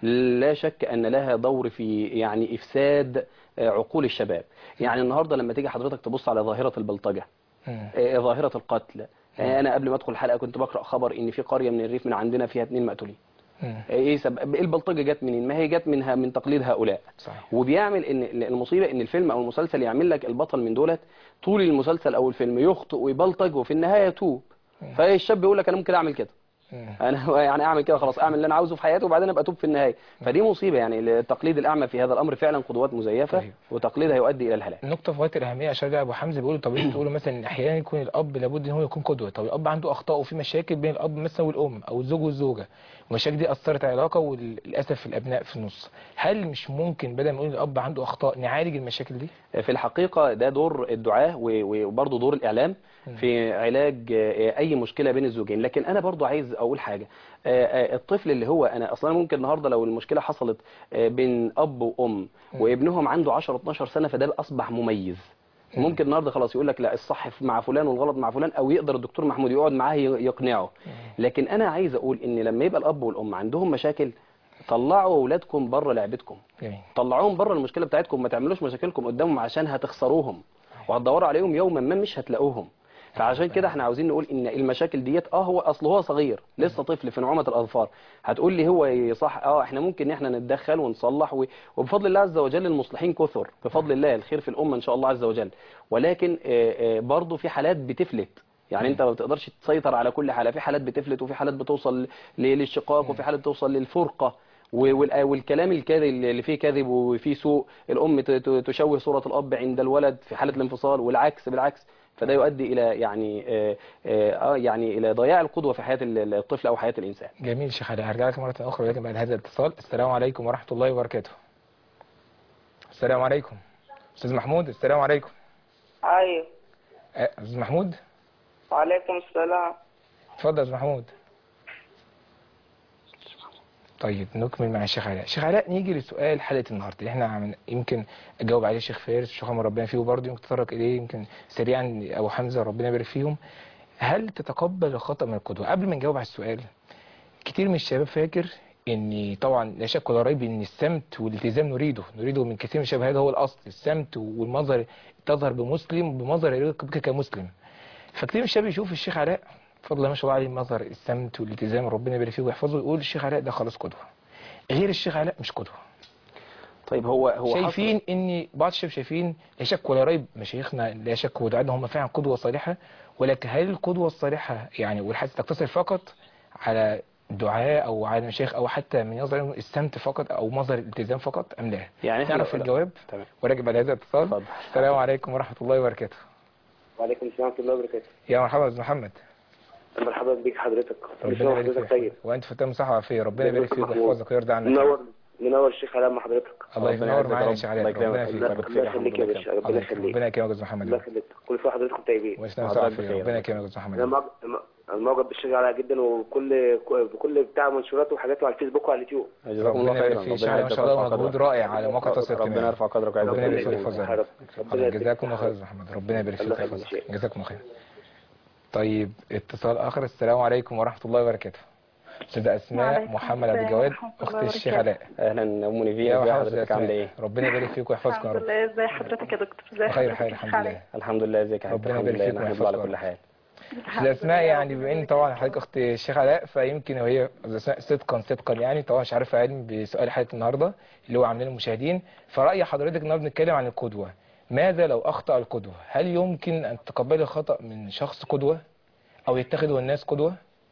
لا شك ان لها دور في يعني افساد آه، عقول الشباب يعني النهارده لما تيجي حضرتك تبص على ظاهره البلطجه مم. آه، ظاهره القتل آه، انا قبل ما ادخل الحلقه كنت بقرا خبر ان في قريه من الريف من عندنا فيها اثنين مقتولين مم. ايه سبب إيه البلطجه جت منين ما هي جت منها من تقليد هؤلاء صحيح وبيعمل ان المصيبه ان الفيلم او المسلسل يعمل لك البطل من دولت طول المسلسل او الفيلم يخطئ ويبلطج وفي النهايه يتوب فالشاب يقول لك انا ممكن اعمل كده مم. انا يعني اعمل كده خلاص اعمل اللي انا عاوزه في حياتي وبعدين ابقى اتوب في النهايه فدي مصيبه يعني التقليد الاعمى في هذا الامر فعلا قدوات مزيفه طيب. وتقليدها يؤدي الى الهلاك النقطة في غاية الأهمية عشان ده أبو حمزة بيقول طب انتوا تقولوا مثلا إن أحيانا يكون الأب لابد إن هو يكون قدوة طب الأب عنده أخطاء وفي مشاكل بين الأب مثلا والأم أو الزوج والزوجة المشاكل دي أثرت على العلاقة وللأسف الأبناء في النص هل مش ممكن بدل ما نقول الأب عنده أخطاء نعالج المشاكل دي؟ في الحقيقه ده دور الدعاه و- وبرضه دور الاعلام في علاج آه، اي مشكله بين الزوجين لكن انا برضه عايز اقول حاجه آه، آه، الطفل اللي هو انا اصلا ممكن النهارده لو المشكله حصلت آه، بين اب وام وابنهم عنده 10 12 سنه فده اصبح مميز ممكن النهارده خلاص يقول لك لا الصح مع فلان والغلط مع فلان او يقدر الدكتور محمود يقعد معاه ي- يقنعه لكن انا عايز اقول ان لما يبقى الاب والام عندهم مشاكل طلعوا اولادكم بره لعبتكم جميل طلعوهم بره المشكله بتاعتكم ما تعملوش مشاكلكم قدامهم عشان هتخسروهم وهتدوروا عليهم يوما ما مش هتلاقوهم فعشان كده احنا عاوزين نقول ان المشاكل ديت اه هو اصل هو صغير لسه طفل في نعومه الاظفار هتقول لي هو صح اه احنا ممكن ان احنا نتدخل ونصلح و- وبفضل الله عز وجل المصلحين كثر بفضل الله الخير في الامه ان شاء الله عز وجل ولكن آه، آه، برضه في حالات بتفلت يعني انت ما بتقدرش تسيطر على كل حاله في حالات بتفلت وفي حالات بتوصل ل- للشقاق وفي حالات بتوصل للفرقه و- وال- والكلام الكاذب اللي فيه كذب وفيه سوء الام ت- ت- تشوه صوره الاب عند الولد في حاله الانفصال والعكس بالعكس فده يؤدي الى يعني آه آه يعني الى ضياع القدوه في حياه ال- الطفل او حياه الانسان جميل شيخ علي هرجع لك مرة أخرى ولكن بعد هذا الاتصال السلام عليكم ورحمة الله وبركاته السلام عليكم أستاذ محمود السلام عليكم ايوه أه، أستاذ محمود وعليكم السلام اتفضل يا أستاذ محمود طيب نكمل مع الشيخ علاء الشيخ علاء نيجي لسؤال حلقة النهاردة اللي احنا عم يمكن أجاوب عليه الشيخ فارس الشيخ عمر ربنا فيه وبرضه يمكن تطرق إليه يمكن سريعا أبو حمزة ربنا يبارك فيهم هل تتقبل الخطأ من القدوة قبل ما نجاوب على السؤال كتير من الشباب فاكر ان طبعا لا شك ولا ريب ان السمت والالتزام نريده نريده من كثير من الشباب هذا هو الاصل السمت والمظهر تظهر بمسلم بمظهر يليق كمسلم فكتير من الشباب يشوف الشيخ علاء بفضل الله ما شاء الله عليه مظهر السمت والالتزام ربنا يبارك فيه ويحفظه يقول الشيخ علاء ده خلاص قدوه غير الشيخ علاء مش قدوه طيب هو هو حصل- شايفين ان بعض الشباب شايفين لا شك ولا ريب مشايخنا لا شك ودعاء هم فعلا قدوه صالحه ولكن هل القدوه الصالحه يعني والحديث تقتصر فقط على دعاء او على مشايخ او حتى من يظهر السمت فقط او مظهر الالتزام فقط ام لا؟ يعني إحنا نعرف لو- الجواب تمام وراجع بعد هذا الاتصال اتفضل. السلام عليكم ورحمه الله وبركاته وعليكم السلام ورحمة الله وبركاته يا مرحبا يا استاذ محمد مرحبا بيك حضرتك كل ربنا سنة يبارك وحضرتك فيك طيب وانت في تمام صحه وعافيه ربنا يبارك فيك محمود. ويحفظك ويرضى عنك منور منور الشيخ علاء مع حضرتك الله ربنا ينور يعزك معانا يا يا رب. شيخ علاء الله ربنا يكرمك. يفيك الله يخليك يا باشا ربنا الله يكرمك. يخليك ربنا يكرمك يا استاذ محمد الله يخليك كل سنة وحضرتكم طيبين ويسلم حضرتك صحة بخير. ربنا يكرمك يا استاذ انا محمد معجب أنا معجب بالشيخ علاء جدا وكل بكل بتاع منشوراته وحاجاته على الفيسبوك وعلى اليوتيوب جزاكم الله ربنا خيرا يبارك فيك ربنا شيخ علاء ما يعزك شاء الله ويرفع مجهود قدرك. رائع على مواقع التواصل ربنا الاجتماعي يرفع قدرك ويعزك ربنا يبارك ويرفع فيك قدرك. ويحفظك ربنا جزاكم الله يديك خير يا استاذ محمد ربنا يبارك فيك الله يخليك ويحفظك شيخ. جزاكم الله خير طيب اتصال اخر السلام عليكم ورحمه الله وبركاته استاذه اسماء وعليكم محمد عبد السلام الجواد ورحمة اخت الله الشيخ وبركاته. علاء اهلا ام نيفين يا ازي مرحبا حضرتك استاذه عامله اسماء ايه ربنا يبارك فيك ويحفظك يا الحمد رب لله ازي حضرتك يا دكتور ازي بخير حضرتك خير يا الحمد شيخ لله الحمد لله ازيك يا حبيبي ربنا الحمد يبارك لله فيك نحمد الله على ويحفظك. كل حال استاذه اسماء يعني بما ان طبعا حضرتك اخت الشيخ علاء فيمكن وهي أستاذة أسماء صدقا صدقا يعني طبعا مش عارفه علم بسؤال حلقه النهارده اللي هو عاملين المشاهدين فراي حضرتك النهارده بنتكلم عن القدوه ماذا لو اخطا القدوه هل يمكن ان تقبلي الخطا من شخص قدوه او يتخذه الناس قدوه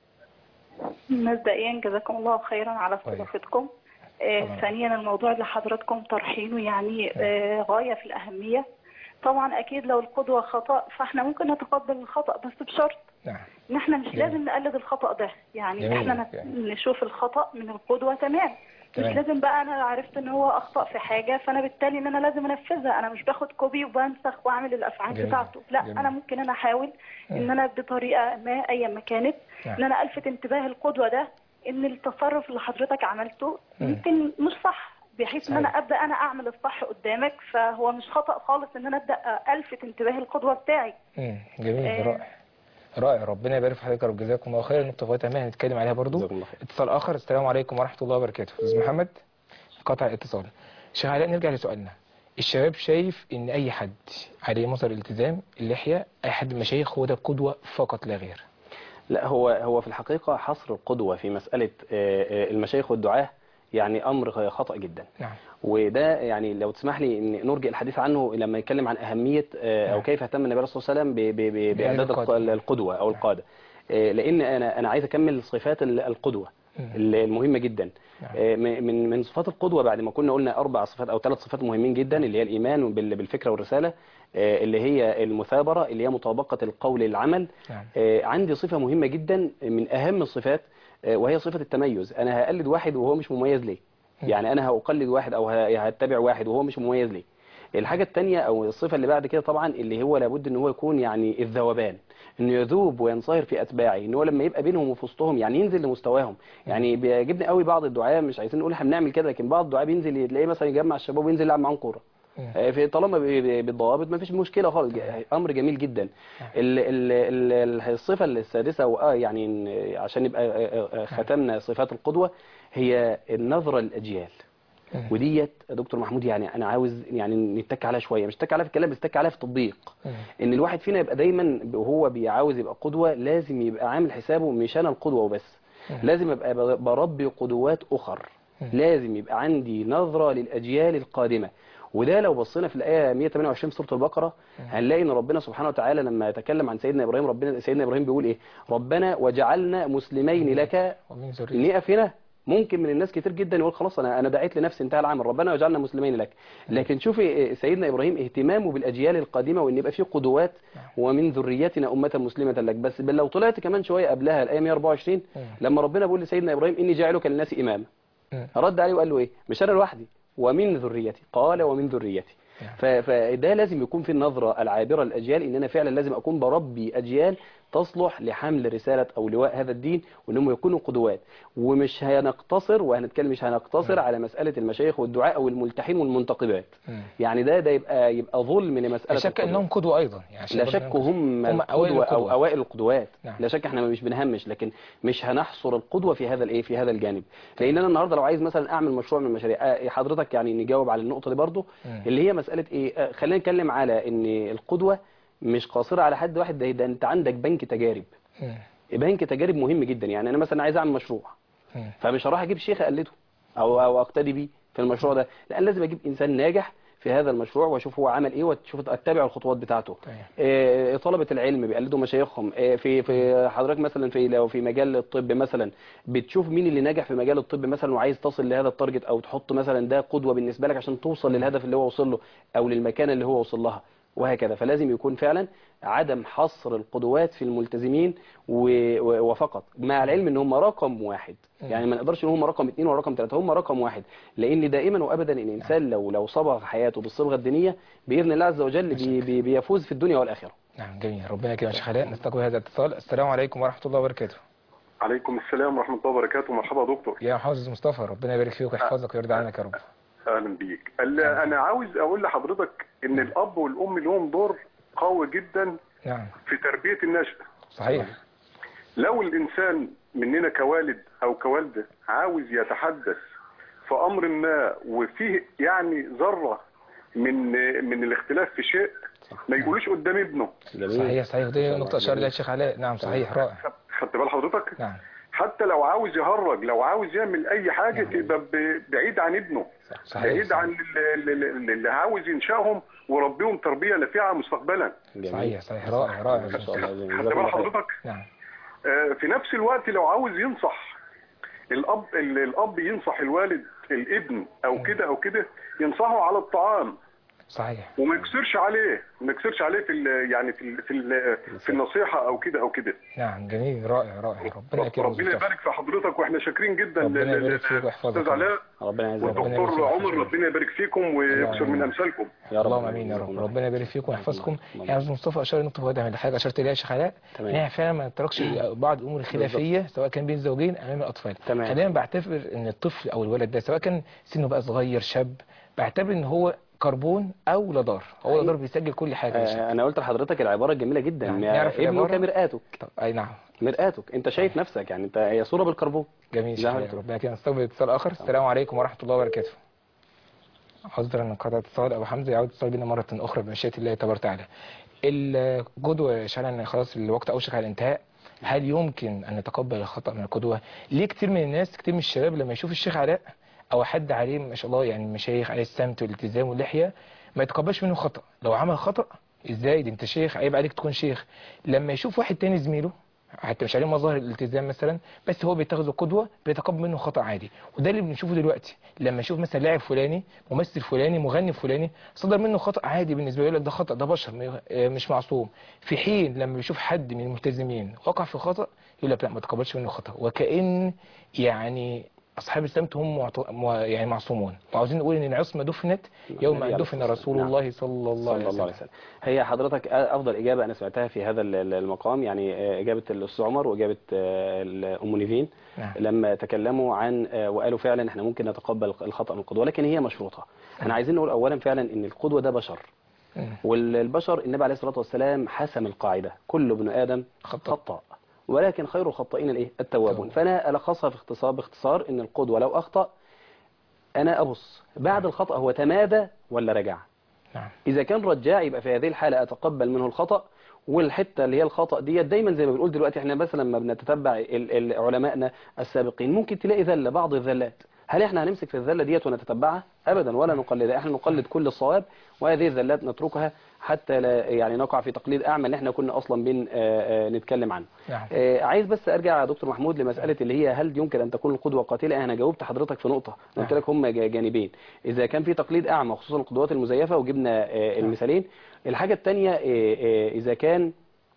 مبدئيا جزاكم الله خيرا على طيب. استضافتكم آه، طبعا. ثانيا الموضوع اللي حضراتكم طرحينه يعني آه، غاية في الأهمية طبعا أكيد لو القدوة خطأ فاحنا ممكن نتقبل الخطأ بس بشرط نعم ان احنا مش جميل. لازم نقلد الخطأ ده يعني جميل. احنا نت- يعني. نشوف الخطأ من القدوة تمام مش تمام. لازم بقى انا عرفت ان هو اخطأ في حاجة فانا بالتالي ان انا لازم انفذها انا مش باخد كوبي وبنسخ واعمل الافعال جميل. بتاعته لا جميل. انا ممكن انا احاول ان انا بطريقة ما ايا ما كانت نعم. ان انا الفت انتباه القدوة ده ان التصرف اللي حضرتك عملته مم. يمكن مش صح بحيث ان انا صحيح. ابدا انا اعمل الصح قدامك فهو مش خطأ خالص ان انا ابدا الفت انتباه القدوة بتاعي مم. جميل آه. رائع رائع ربنا يبارك في حضرتك يا رب جزاكم الله خير نقطه غايه ما هنتكلم عليها برضو جزاكم الله خير اتصال اخر السلام عليكم ورحمه الله وبركاته استاذ محمد قطع الاتصال شيخ علاء نرجع لسؤالنا الشباب شايف ان اي حد عليه مصدر الالتزام اللحيه اي حد من المشايخ هو ده قدوه فقط لا غير لا هو هو في الحقيقة حصر القدوة في مسألة آه، آه، المشايخ والدعاة يعني أمر خطأ جدا نعم وده يعني لو تسمح لي ان نرجع الحديث عنه لما يتكلم عن اهميه آه، او نعم. كيف اهتم النبي صلى الله عليه وسلم ب- ب- ب- باعداد الق- القادة. القدوه او القاده آه، لان انا انا عايز اكمل صفات ال- القدوه مم. المهمه جدا نعم. آه، م- من من صفات القدوه بعد ما كنا قلنا اربع صفات او ثلاث صفات مهمين جدا اللي هي الايمان بال- بالفكره والرساله آه، اللي هي المثابره اللي هي مطابقه القول للعمل نعم آه، عندي صفه مهمه جدا من اهم الصفات آه، وهي صفه التميز انا هقلد واحد وهو مش مميز ليه مم. يعني انا هقلد واحد او ه- هتبع واحد وهو مش مميز ليه الحاجة التانية او الصفة اللي بعد كده طبعا اللي هو لابد ان هو يكون يعني الذوبان انه يذوب وينصهر في اتباعه ان هو لما يبقى بينهم وفي وسطهم يعني ينزل لمستواهم يعني بيعجبني قوي بعض الدعاة مش عايزين نقول احنا بنعمل كده لكن بعض الدعاة بينزل تلاقيه مثلا يجمع الشباب وينزل يلعب معاهم كورة مم. آه، في طالما ب- ب- بالضوابط ما فيش مشكله خالص امر جميل جدا ال ال ال الصفه السادسه واه يعني إن- عشان يبقى آه، آه، ختمنا صفات القدوه هي النظره للاجيال مم. وديت يا دكتور محمود يعني انا عاوز يعني نتك عليها شويه مش نتك عليها في الكلام بس نتك عليها في التطبيق مم. ان الواحد فينا يبقى دايما وهو بيعاوز يبقى قدوه لازم يبقى عامل حسابه مش انا القدوه وبس مم. لازم ابقى ب- بربي قدوات اخر مم. لازم يبقى عندي نظره للاجيال القادمه وده لو بصينا في الايه 128 في سوره البقره هنلاقي ان ربنا سبحانه وتعالى لما يتكلم عن سيدنا ابراهيم ربنا سيدنا ابراهيم بيقول ايه ربنا وجعلنا مسلمين لك ومن ذريته نقف هنا ممكن من الناس كتير جدا يقول خلاص انا انا دعيت لنفسي انتهى العمل ربنا يجعلنا مسلمين لك لكن شوفي سيدنا ابراهيم اهتمامه بالاجيال القادمه وان يبقى في قدوات ومن ذريتنا امه مسلمه لك بس لو طلعت كمان شويه قبلها الايه 124 لما ربنا بيقول لسيدنا ابراهيم اني جاعلك للناس اماما مم. رد عليه وقال له ايه مش انا لوحدي ومن ذريتي قال ومن ذريتي ف- فده لازم يكون في النظرة العابرة للأجيال إن أنا فعلا لازم أكون بربي أجيال تصلح لحمل رسالة أو لواء هذا الدين وإنهم يكونوا قدوات ومش هنقتصر وهنتكلم مش هنقتصر على مسألة المشايخ والدعاء أو الملتحين والمنتقبات مم. يعني ده ده يبقى يبقى ظلم لمسألة لا شك القدوة. انهم قدوه ايضا يعني عشان لا برضه شك نقول- هم هم أوائل القدوة أو القدوة. أوائل القدوات نعم. لا شك احنا مش بنهمش لكن مش هنحصر القدوة في هذا الايه في هذا الجانب لأن أنا النهاردة لو عايز مثلا أعمل مشروع من المشاريع آه، حضرتك يعني نجاوب على النقطة دي برضو مم. اللي هي مسألة إيه آه، خلينا نتكلم على إن القدوة مش قاصرة على حد واحد ده, ده أنت عندك بنك تجارب مم. بنك تجارب مهم جدا يعني أنا مثلا عايز أعمل مشروع مم. فمش هروح أجيب شيخ أقلده أو أو أقتدي بيه في المشروع ده لأن لازم أجيب إنسان ناجح في هذا المشروع واشوف هو عمل ايه واشوف اتبع الخطوات بتاعته تمام. آه، طلبة العلم بيقلدوا مشايخهم آه، في في حضرتك مثلا في لو في مجال الطب مثلا بتشوف مين اللي ناجح في مجال الطب مثلا وعايز تصل لهذا التارجت او تحط مثلا ده قدوة بالنسبة لك عشان توصل للهدف اللي هو وصل له او للمكان اللي هو وصل لها وهكذا فلازم يكون فعلا عدم حصر القدوات في الملتزمين و- و- وفقط مع العلم ان هم رقم واحد يعني ما نقدرش ان هم رقم اثنين ولا رقم ثلاثة هم رقم واحد لان دائما وابدا ان الانسان لو لو صبغ حياته بالصبغه الدينيه باذن الله عز وجل بي بي بيفوز في الدنيا والاخره نعم جميل ربنا يكرمك يا شيخ علاء نستقبل هذا الاتصال السلام عليكم ورحمه الله وبركاته عليكم السلام ورحمة الله وبركاته مرحبا يا دكتور يا محافظ مصطفى ربنا يبارك فيك ويحفظك ويرضى عنك يا رب أهلا بيك ال- أنا عاوز أقول لحضرتك إن الأب والأم لهم دور قوي جدا نعم في تربية النشء صحيح لو الإنسان مننا كوالد أو كوالدة عاوز يتحدث في أمر ما وفيه يعني ذرة من من الاختلاف في شيء ما يقولوش قدام ابنه صحيح صحيح ودي نقطه اشار لها الشيخ علاء نعم صحيح رائع خدت بال حضرتك نعم حتى لو عاوز يهرج لو عاوز يعمل اي حاجة تبقى ب- بعيد عن ابنه صحيح بعيد عن ال- ال- ال- اللي عاوز ينشأهم وربيهم تربية نافعة مستقبلا صحيح صحيح رائع رائع ما شاء الله جميل. خدت بال حضرتك نعم آه، في نفس الوقت لو عاوز ينصح الاب ال- الاب ينصح الوالد الابن او كده او كده ينصحه على الطعام صحيح وما يكسرش عليه ما يكسرش عليه في ال- يعني في ال- في ال- في النصيحه او كده او كده نعم جميل رائع رائع ربنا يكرمك ربنا يبارك في حضرتك واحنا شاكرين جدا ربنا لل- يبارك فيك ويحفظك. استاذ علاء ربنا يعزك ربنا يبارك والدكتور فيك. عمر ربنا يبارك فيكم ويكثر من امثالكم يا رب اللهم امين يا رب ربنا يبارك فيكم ويحفظكم يا استاذ مصطفى اشار نقطه مهمه من حاجه اشرت اليها يا شيخ علاء تمام. ان احنا فعلا ما نتركش بعض الامور الخلافيه سواء كان بين زوجين امام الاطفال تمام. انا دايما بعتبر ان الطفل او الولد ده سواء كان سنه بقى صغير شاب بعتبر ان هو كربون او لا ضار هو لا ضار بيسجل كل حاجه يا شيخ. آه، انا قلت لحضرتك العباره الجميله جدا نعم. يا نعرف ابنك العبارة؟ مرآتك طب اي نعم مرآتك انت شايف نفسك يعني انت هي صوره بالكربون جميل لا، شيخ علاء. أنتم. ربنا كده نستقبل اتصال اخر السلام عليكم ورحمه الله وبركاته عذرا ان قطع اتصال ابو حمزه يعود اتصال بنا مره اخرى بمشيئه الله تبارك وتعالى القدوه شعلا خلاص الوقت اوشك على الانتهاء هل يمكن ان نتقبل الخطا من القدوه ليه كتير من الناس كتير من الشباب لما يشوف الشيخ علاء او حد عليه ما شاء الله يعني المشايخ عليه السمت والالتزام واللحيه ما يتقبلش منه خطا لو عمل خطا ازاي ده انت شيخ عيب عليك تكون شيخ لما يشوف واحد تاني زميله حتى مش عليه مظاهر الالتزام مثلا بس هو بيتخذه قدوه بيتقبل منه خطا عادي وده اللي بنشوفه دلوقتي لما يشوف مثلا لاعب فلاني ممثل فلاني مغني فلاني صدر منه خطا عادي بالنسبه له يقول لك ده خطا ده بشر م- آه مش معصوم في حين لما بيشوف حد من الملتزمين وقع في خطا يقول لك لا ما تقبلش منه خطا وكأن يعني اصحاب السمت هم معط... مع- يعني معصومون وعاوزين نقول ان العصمه دفنت يوم النبي ان عليه دفن الصلاة رسول والسلام. الله صلى الله عليه صلى الله عليه وسلم وسلم هي حضرتك افضل اجابه انا سمعتها في هذا ال- ال- المقام يعني اجابه الاستاذ عمر واجابه آه، ام نيفين نعم. لما تكلموا عن آه، وقالوا فعلا احنا ممكن نتقبل الخطا من القدوه لكن هي مشروطه احنا عايزين نقول اولا فعلا ان القدوه ده بشر مم. والبشر النبي عليه الصلاه والسلام حسم القاعده كل ابن ادم خطأ. خطاء ولكن خير الخطائين الايه التوابون فانا الخصها في اختصار باختصار ان القدوه لو اخطا انا ابص بعد الخطا هو تمادى ولا رجع نعم إذا كان رجاع يبقى في هذه الحالة أتقبل منه الخطأ والحتة اللي هي الخطأ ديت دايما زي ما بنقول دلوقتي احنا مثلا لما بنتتبع ال- ال- علمائنا السابقين ممكن تلاقي ذلة بعض الذلات هل احنا هنمسك في الذله ديت ونتتبعها ابدا ولا نقلدها احنا نقلد كل الصواب وهذه الذلات نتركها حتى لا يعني نقع في تقليد اعمى اللي احنا كنا اصلا بين آه، آه، نتكلم عنه نعم. آه، عايز بس ارجع يا دكتور محمود لمساله اللي هي هل يمكن ان تكون القدوه قاتله انا جاوبت حضرتك في نقطه قلت لك هم جا- جانبين اذا كان في تقليد اعمى خصوصا القدوات المزيفه وجبنا آه، المثالين الحاجه الثانيه اذا كان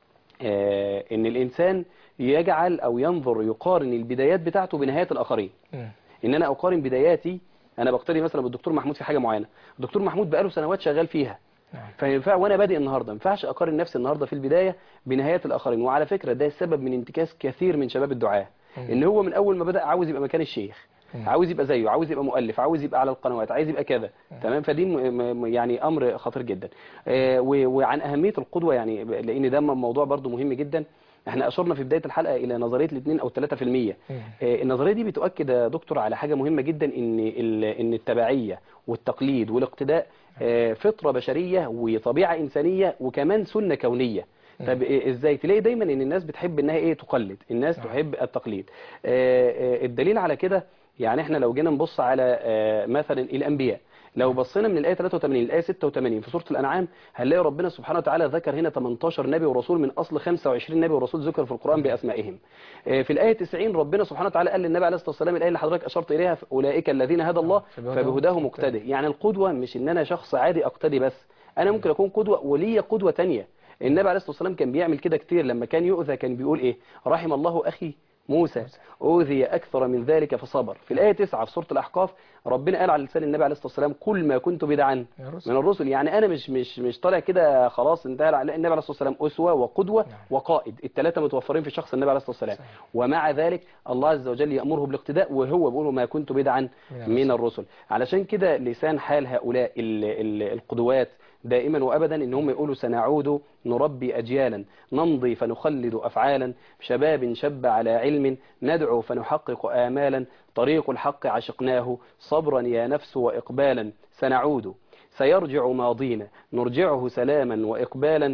آه، ان الانسان يجعل او ينظر يقارن البدايات بتاعته بنهايات الاخرين مم. ان انا اقارن بداياتي انا بقتدي مثلا بالدكتور محمود في حاجه معينه الدكتور محمود بقاله سنوات شغال فيها نعم. فينفع وانا بادئ النهارده ما ينفعش اقارن نفسي النهارده في البدايه بنهايات الاخرين وعلى فكره ده السبب من انتكاس كثير من شباب الدعاه ان هو من اول ما بدا عاوز يبقى مكان الشيخ عاوز يبقى زيه عاوز يبقى مؤلف عاوز يبقى على القنوات عايز يبقى كذا تمام فدي م- م- يعني امر خطير جدا آه، و- وعن اهميه القدوه يعني ب- لان ده موضوع برضو مهم جدا احنا اشرنا في بدايه الحلقه الى نظريه الاثنين او 3% آه، النظريه دي بتؤكد يا دكتور على حاجه مهمه جدا ان ال- ان التبعيه والتقليد والاقتداء آه، فطره بشريه وطبيعه انسانيه وكمان سنه كونيه طب إيه- ازاي تلاقي دايما ان الناس بتحب انها ايه تقلد الناس تحب التقليد آه، آه، الدليل على كده يعني احنا لو جينا نبص على آه، مثلا الانبياء لو بصينا من الآية 83 للآية 86 في سورة الأنعام هنلاقي ربنا سبحانه وتعالى ذكر هنا 18 نبي ورسول من أصل 25 نبي ورسول ذكر في القرآن بأسمائهم آه، في الآية 90 ربنا سبحانه وتعالى قال للنبي عليه الصلاة والسلام الآية اللي حضرتك أشرت إليها أولئك الذين هدى الله فبهداه فبهداه مقتدي يعني القدوة مش إن أنا شخص عادي أقتدي بس أنا ممكن أكون قدوة ولي قدوة تانية النبي عليه الصلاة والسلام كان بيعمل كده كتير لما كان يؤذى كان بيقول إيه رحم الله أخي موسى أوذي أكثر من ذلك فصبر في الآية 9 في سورة الأحقاف ربنا قال على لسان النبي عليه الصلاة والسلام كل ما كنت بدعا من الرسل. من الرسل يعني أنا مش مش مش طالع كده خلاص انتهى لا النبي عليه الصلاة والسلام أسوة وقدوة وقائد الثلاثة متوفرين في شخص النبي عليه الصلاة والسلام ومع ذلك الله عز وجل يأمره بالاقتداء وهو بيقول ما كنت بدعا من الرسل علشان كده لسان حال هؤلاء ال- ال- القدوات دائما وابدا ان هم يقولوا سنعود نربي اجيالا نمضي فنخلد افعالا شباب شب على علم ندعو فنحقق امالا طريق الحق عشقناه صبرا يا نفس واقبالا سنعود سيرجع ماضينا نرجعه سلاما واقبالا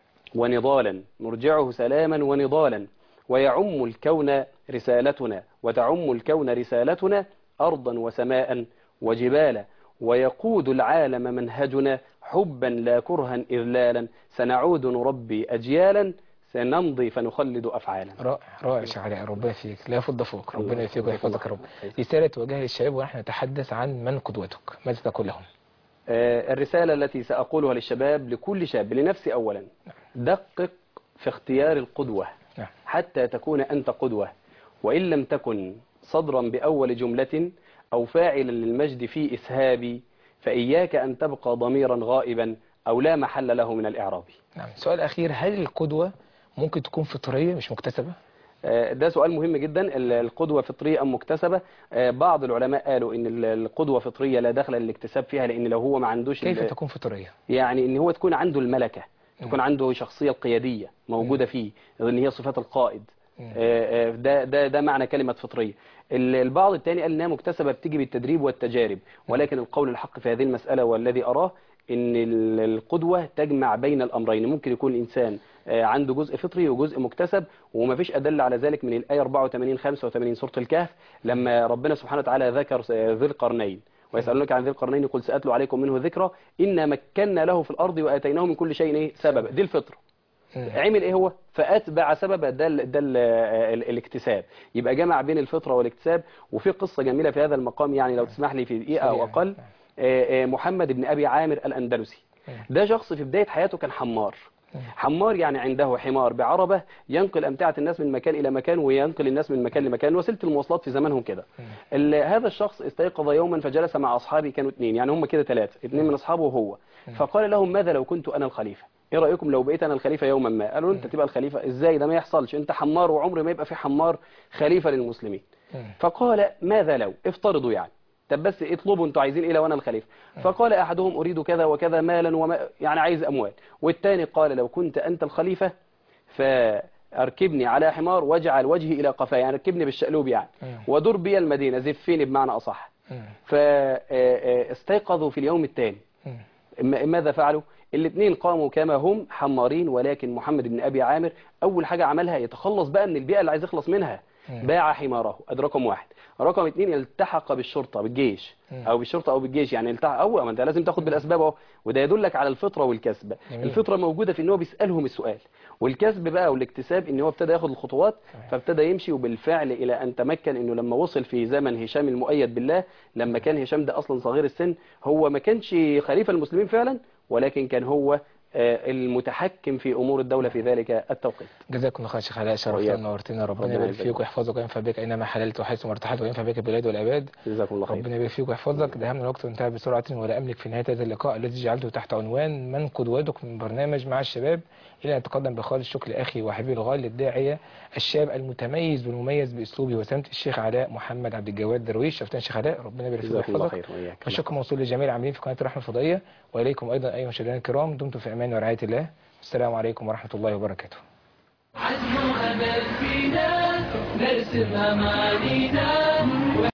ونضالا نرجعه سلاما ونضالا ويعم الكون رسالتنا وتعم الكون رسالتنا أرضا وسماء وجبالا ويقود العالم منهجنا حبا لا كرها إذلالا سنعود نربي أجيالا سنمضي فنخلد أفعالا رائع رائع شيخ علاء ربنا يفيك لا يفض فوق الله ربنا يفيك يحفظك. ويحفظك يا رب رسالة توجهها للشباب ونحن نتحدث عن من قدوتك ماذا تقول لهم آه، الرسالة التي سأقولها للشباب لكل شاب لنفسي أولا دقق في اختيار القدوة نعم. حتى تكون أنت قدوة وإن لم تكن صدرا بأول جملة أو فاعلا للمجد في إسهابي فإياك أن تبقى ضميرا غائبا أو لا محل له من الإعراب نعم سؤال أخير هل القدوة ممكن تكون فطرية مش مكتسبة آه، ده سؤال مهم جدا ال- القدوة فطرية أم مكتسبة آه، بعض العلماء قالوا إن ال- القدوة فطرية لا دخل للاكتساب فيها لأن لو هو ما عندوش كيف ال- تكون فطرية يعني ان هو تكون عنده الملكة تكون عنده الشخصية القيادية موجودة فيه ان هي صفات القائد آه، آه، ده ده ده معنى كلمة فطرية ال- البعض الثاني قال انها مكتسبة بتيجي بالتدريب والتجارب ولكن القول الحق في هذه المسألة والذي أراه ان ال- القدوة تجمع بين الأمرين ممكن يكون إنسان آه، عنده جزء فطري وجزء مكتسب وما فيش أدل على ذلك من الآية 84 85 سورة الكهف لما ربنا سبحانه وتعالى ذكر آه، ذي القرنين ويسألونك عن ذي القرنين قل سأتلو عليكم منه ذكرى إنا مكنا له في الأرض وآتيناه من كل شيء إيه سبب دي الفطرة عمل ايه هو فاتبع سببا ده ال ده ال ال الاكتساب يبقى جمع بين الفطره والاكتساب وفي قصه جميله في هذا المقام يعني لو تسمح لي في دقيقه او سريعاً. اقل آه، آه، محمد بن ابي عامر الاندلسي ده شخص في بدايه حياته كان حمار حمار يعني عنده حمار بعربة ينقل أمتعة الناس من مكان إلى مكان وينقل الناس من مكان لمكان وسيلة المواصلات في زمانهم كده ال- هذا الشخص استيقظ يوما فجلس مع أصحابه كانوا اثنين يعني هم كده ثلاثة اثنين من أصحابه وهو فقال لهم ماذا لو كنت أنا الخليفة ايه رايكم لو بقيت انا الخليفه يوما ما قالوا له انت تبقى الخليفه ازاي ده ما يحصلش انت حمار وعمر ما يبقى في حمار خليفه للمسلمين فقال ماذا لو افترضوا يعني طب بس اطلبوا انتوا عايزين ايه لو انا الخليفه فقال احدهم اريد كذا وكذا مالا وما يعني عايز اموال والثاني قال لو كنت انت الخليفه فاركبني على حمار واجعل وجهي الى قفاي يعني ركبني بالشقلوب يعني ودر بي المدينه زفيني بمعنى اصح فاستيقظوا في اليوم الثاني م- ماذا فعلوا الاثنين قاموا كما هم حمارين ولكن محمد بن ابي عامر اول حاجه عملها يتخلص بقى من البيئه اللي عايز يخلص منها مم. باع حماره ادي رقم واحد رقم اتنين التحق بالشرطه بالجيش مم. او بالشرطه او بالجيش يعني التحق او ما انت لازم تاخد بالاسباب اهو وده يدلك على الفطره والكسب جميل. الفطره موجوده في ان هو بيسالهم السؤال والكسب بقى والاكتساب ان هو ابتدى ياخد الخطوات فابتدى يمشي وبالفعل الى ان تمكن انه لما وصل في زمن هشام المؤيد بالله لما كان هشام ده اصلا صغير السن هو ما كانش خليفه المسلمين فعلا ولكن كان هو آه، المتحكم في امور الدوله في ذلك التوقيت جزاكم الله خير يا شيخ علاء شرفتنا وإياكم. ونورتنا ربنا ربنا يبارك يجزاك. فيك ويحفظك وينفع بك اينما حللت وحيث ما ارتحلت وينفع بك البلاد والعباد جزاكم الله خير ربنا يبارك فيك ويحفظك ده من الوقت وانتهى بسرعة ولا أملك في نهاية هذا اللقاء الذي جعلته تحت عنوان من قدوتك من برنامج مع الشباب إلى أن أتقدم بخالص الشكر لأخي وحبيبي الغالي الداعية الشاب المتميز والمميز بأسلوبه وسمت الشيخ علاء محمد عبد الجواد درويش شفتنا شيخ علاء ربنا يبارك فيك جزاكم الله ويحفظك خير وإياك والشكر موصول لجميع العاملين في قناة الرحمة الفضائية وإليكم أيضا أيها المشاهدين الكرام دمتم في أمان ورعاية الله السلام عليكم ورحمة الله وبركاته عزم وأمل فينا نرسم أمانينا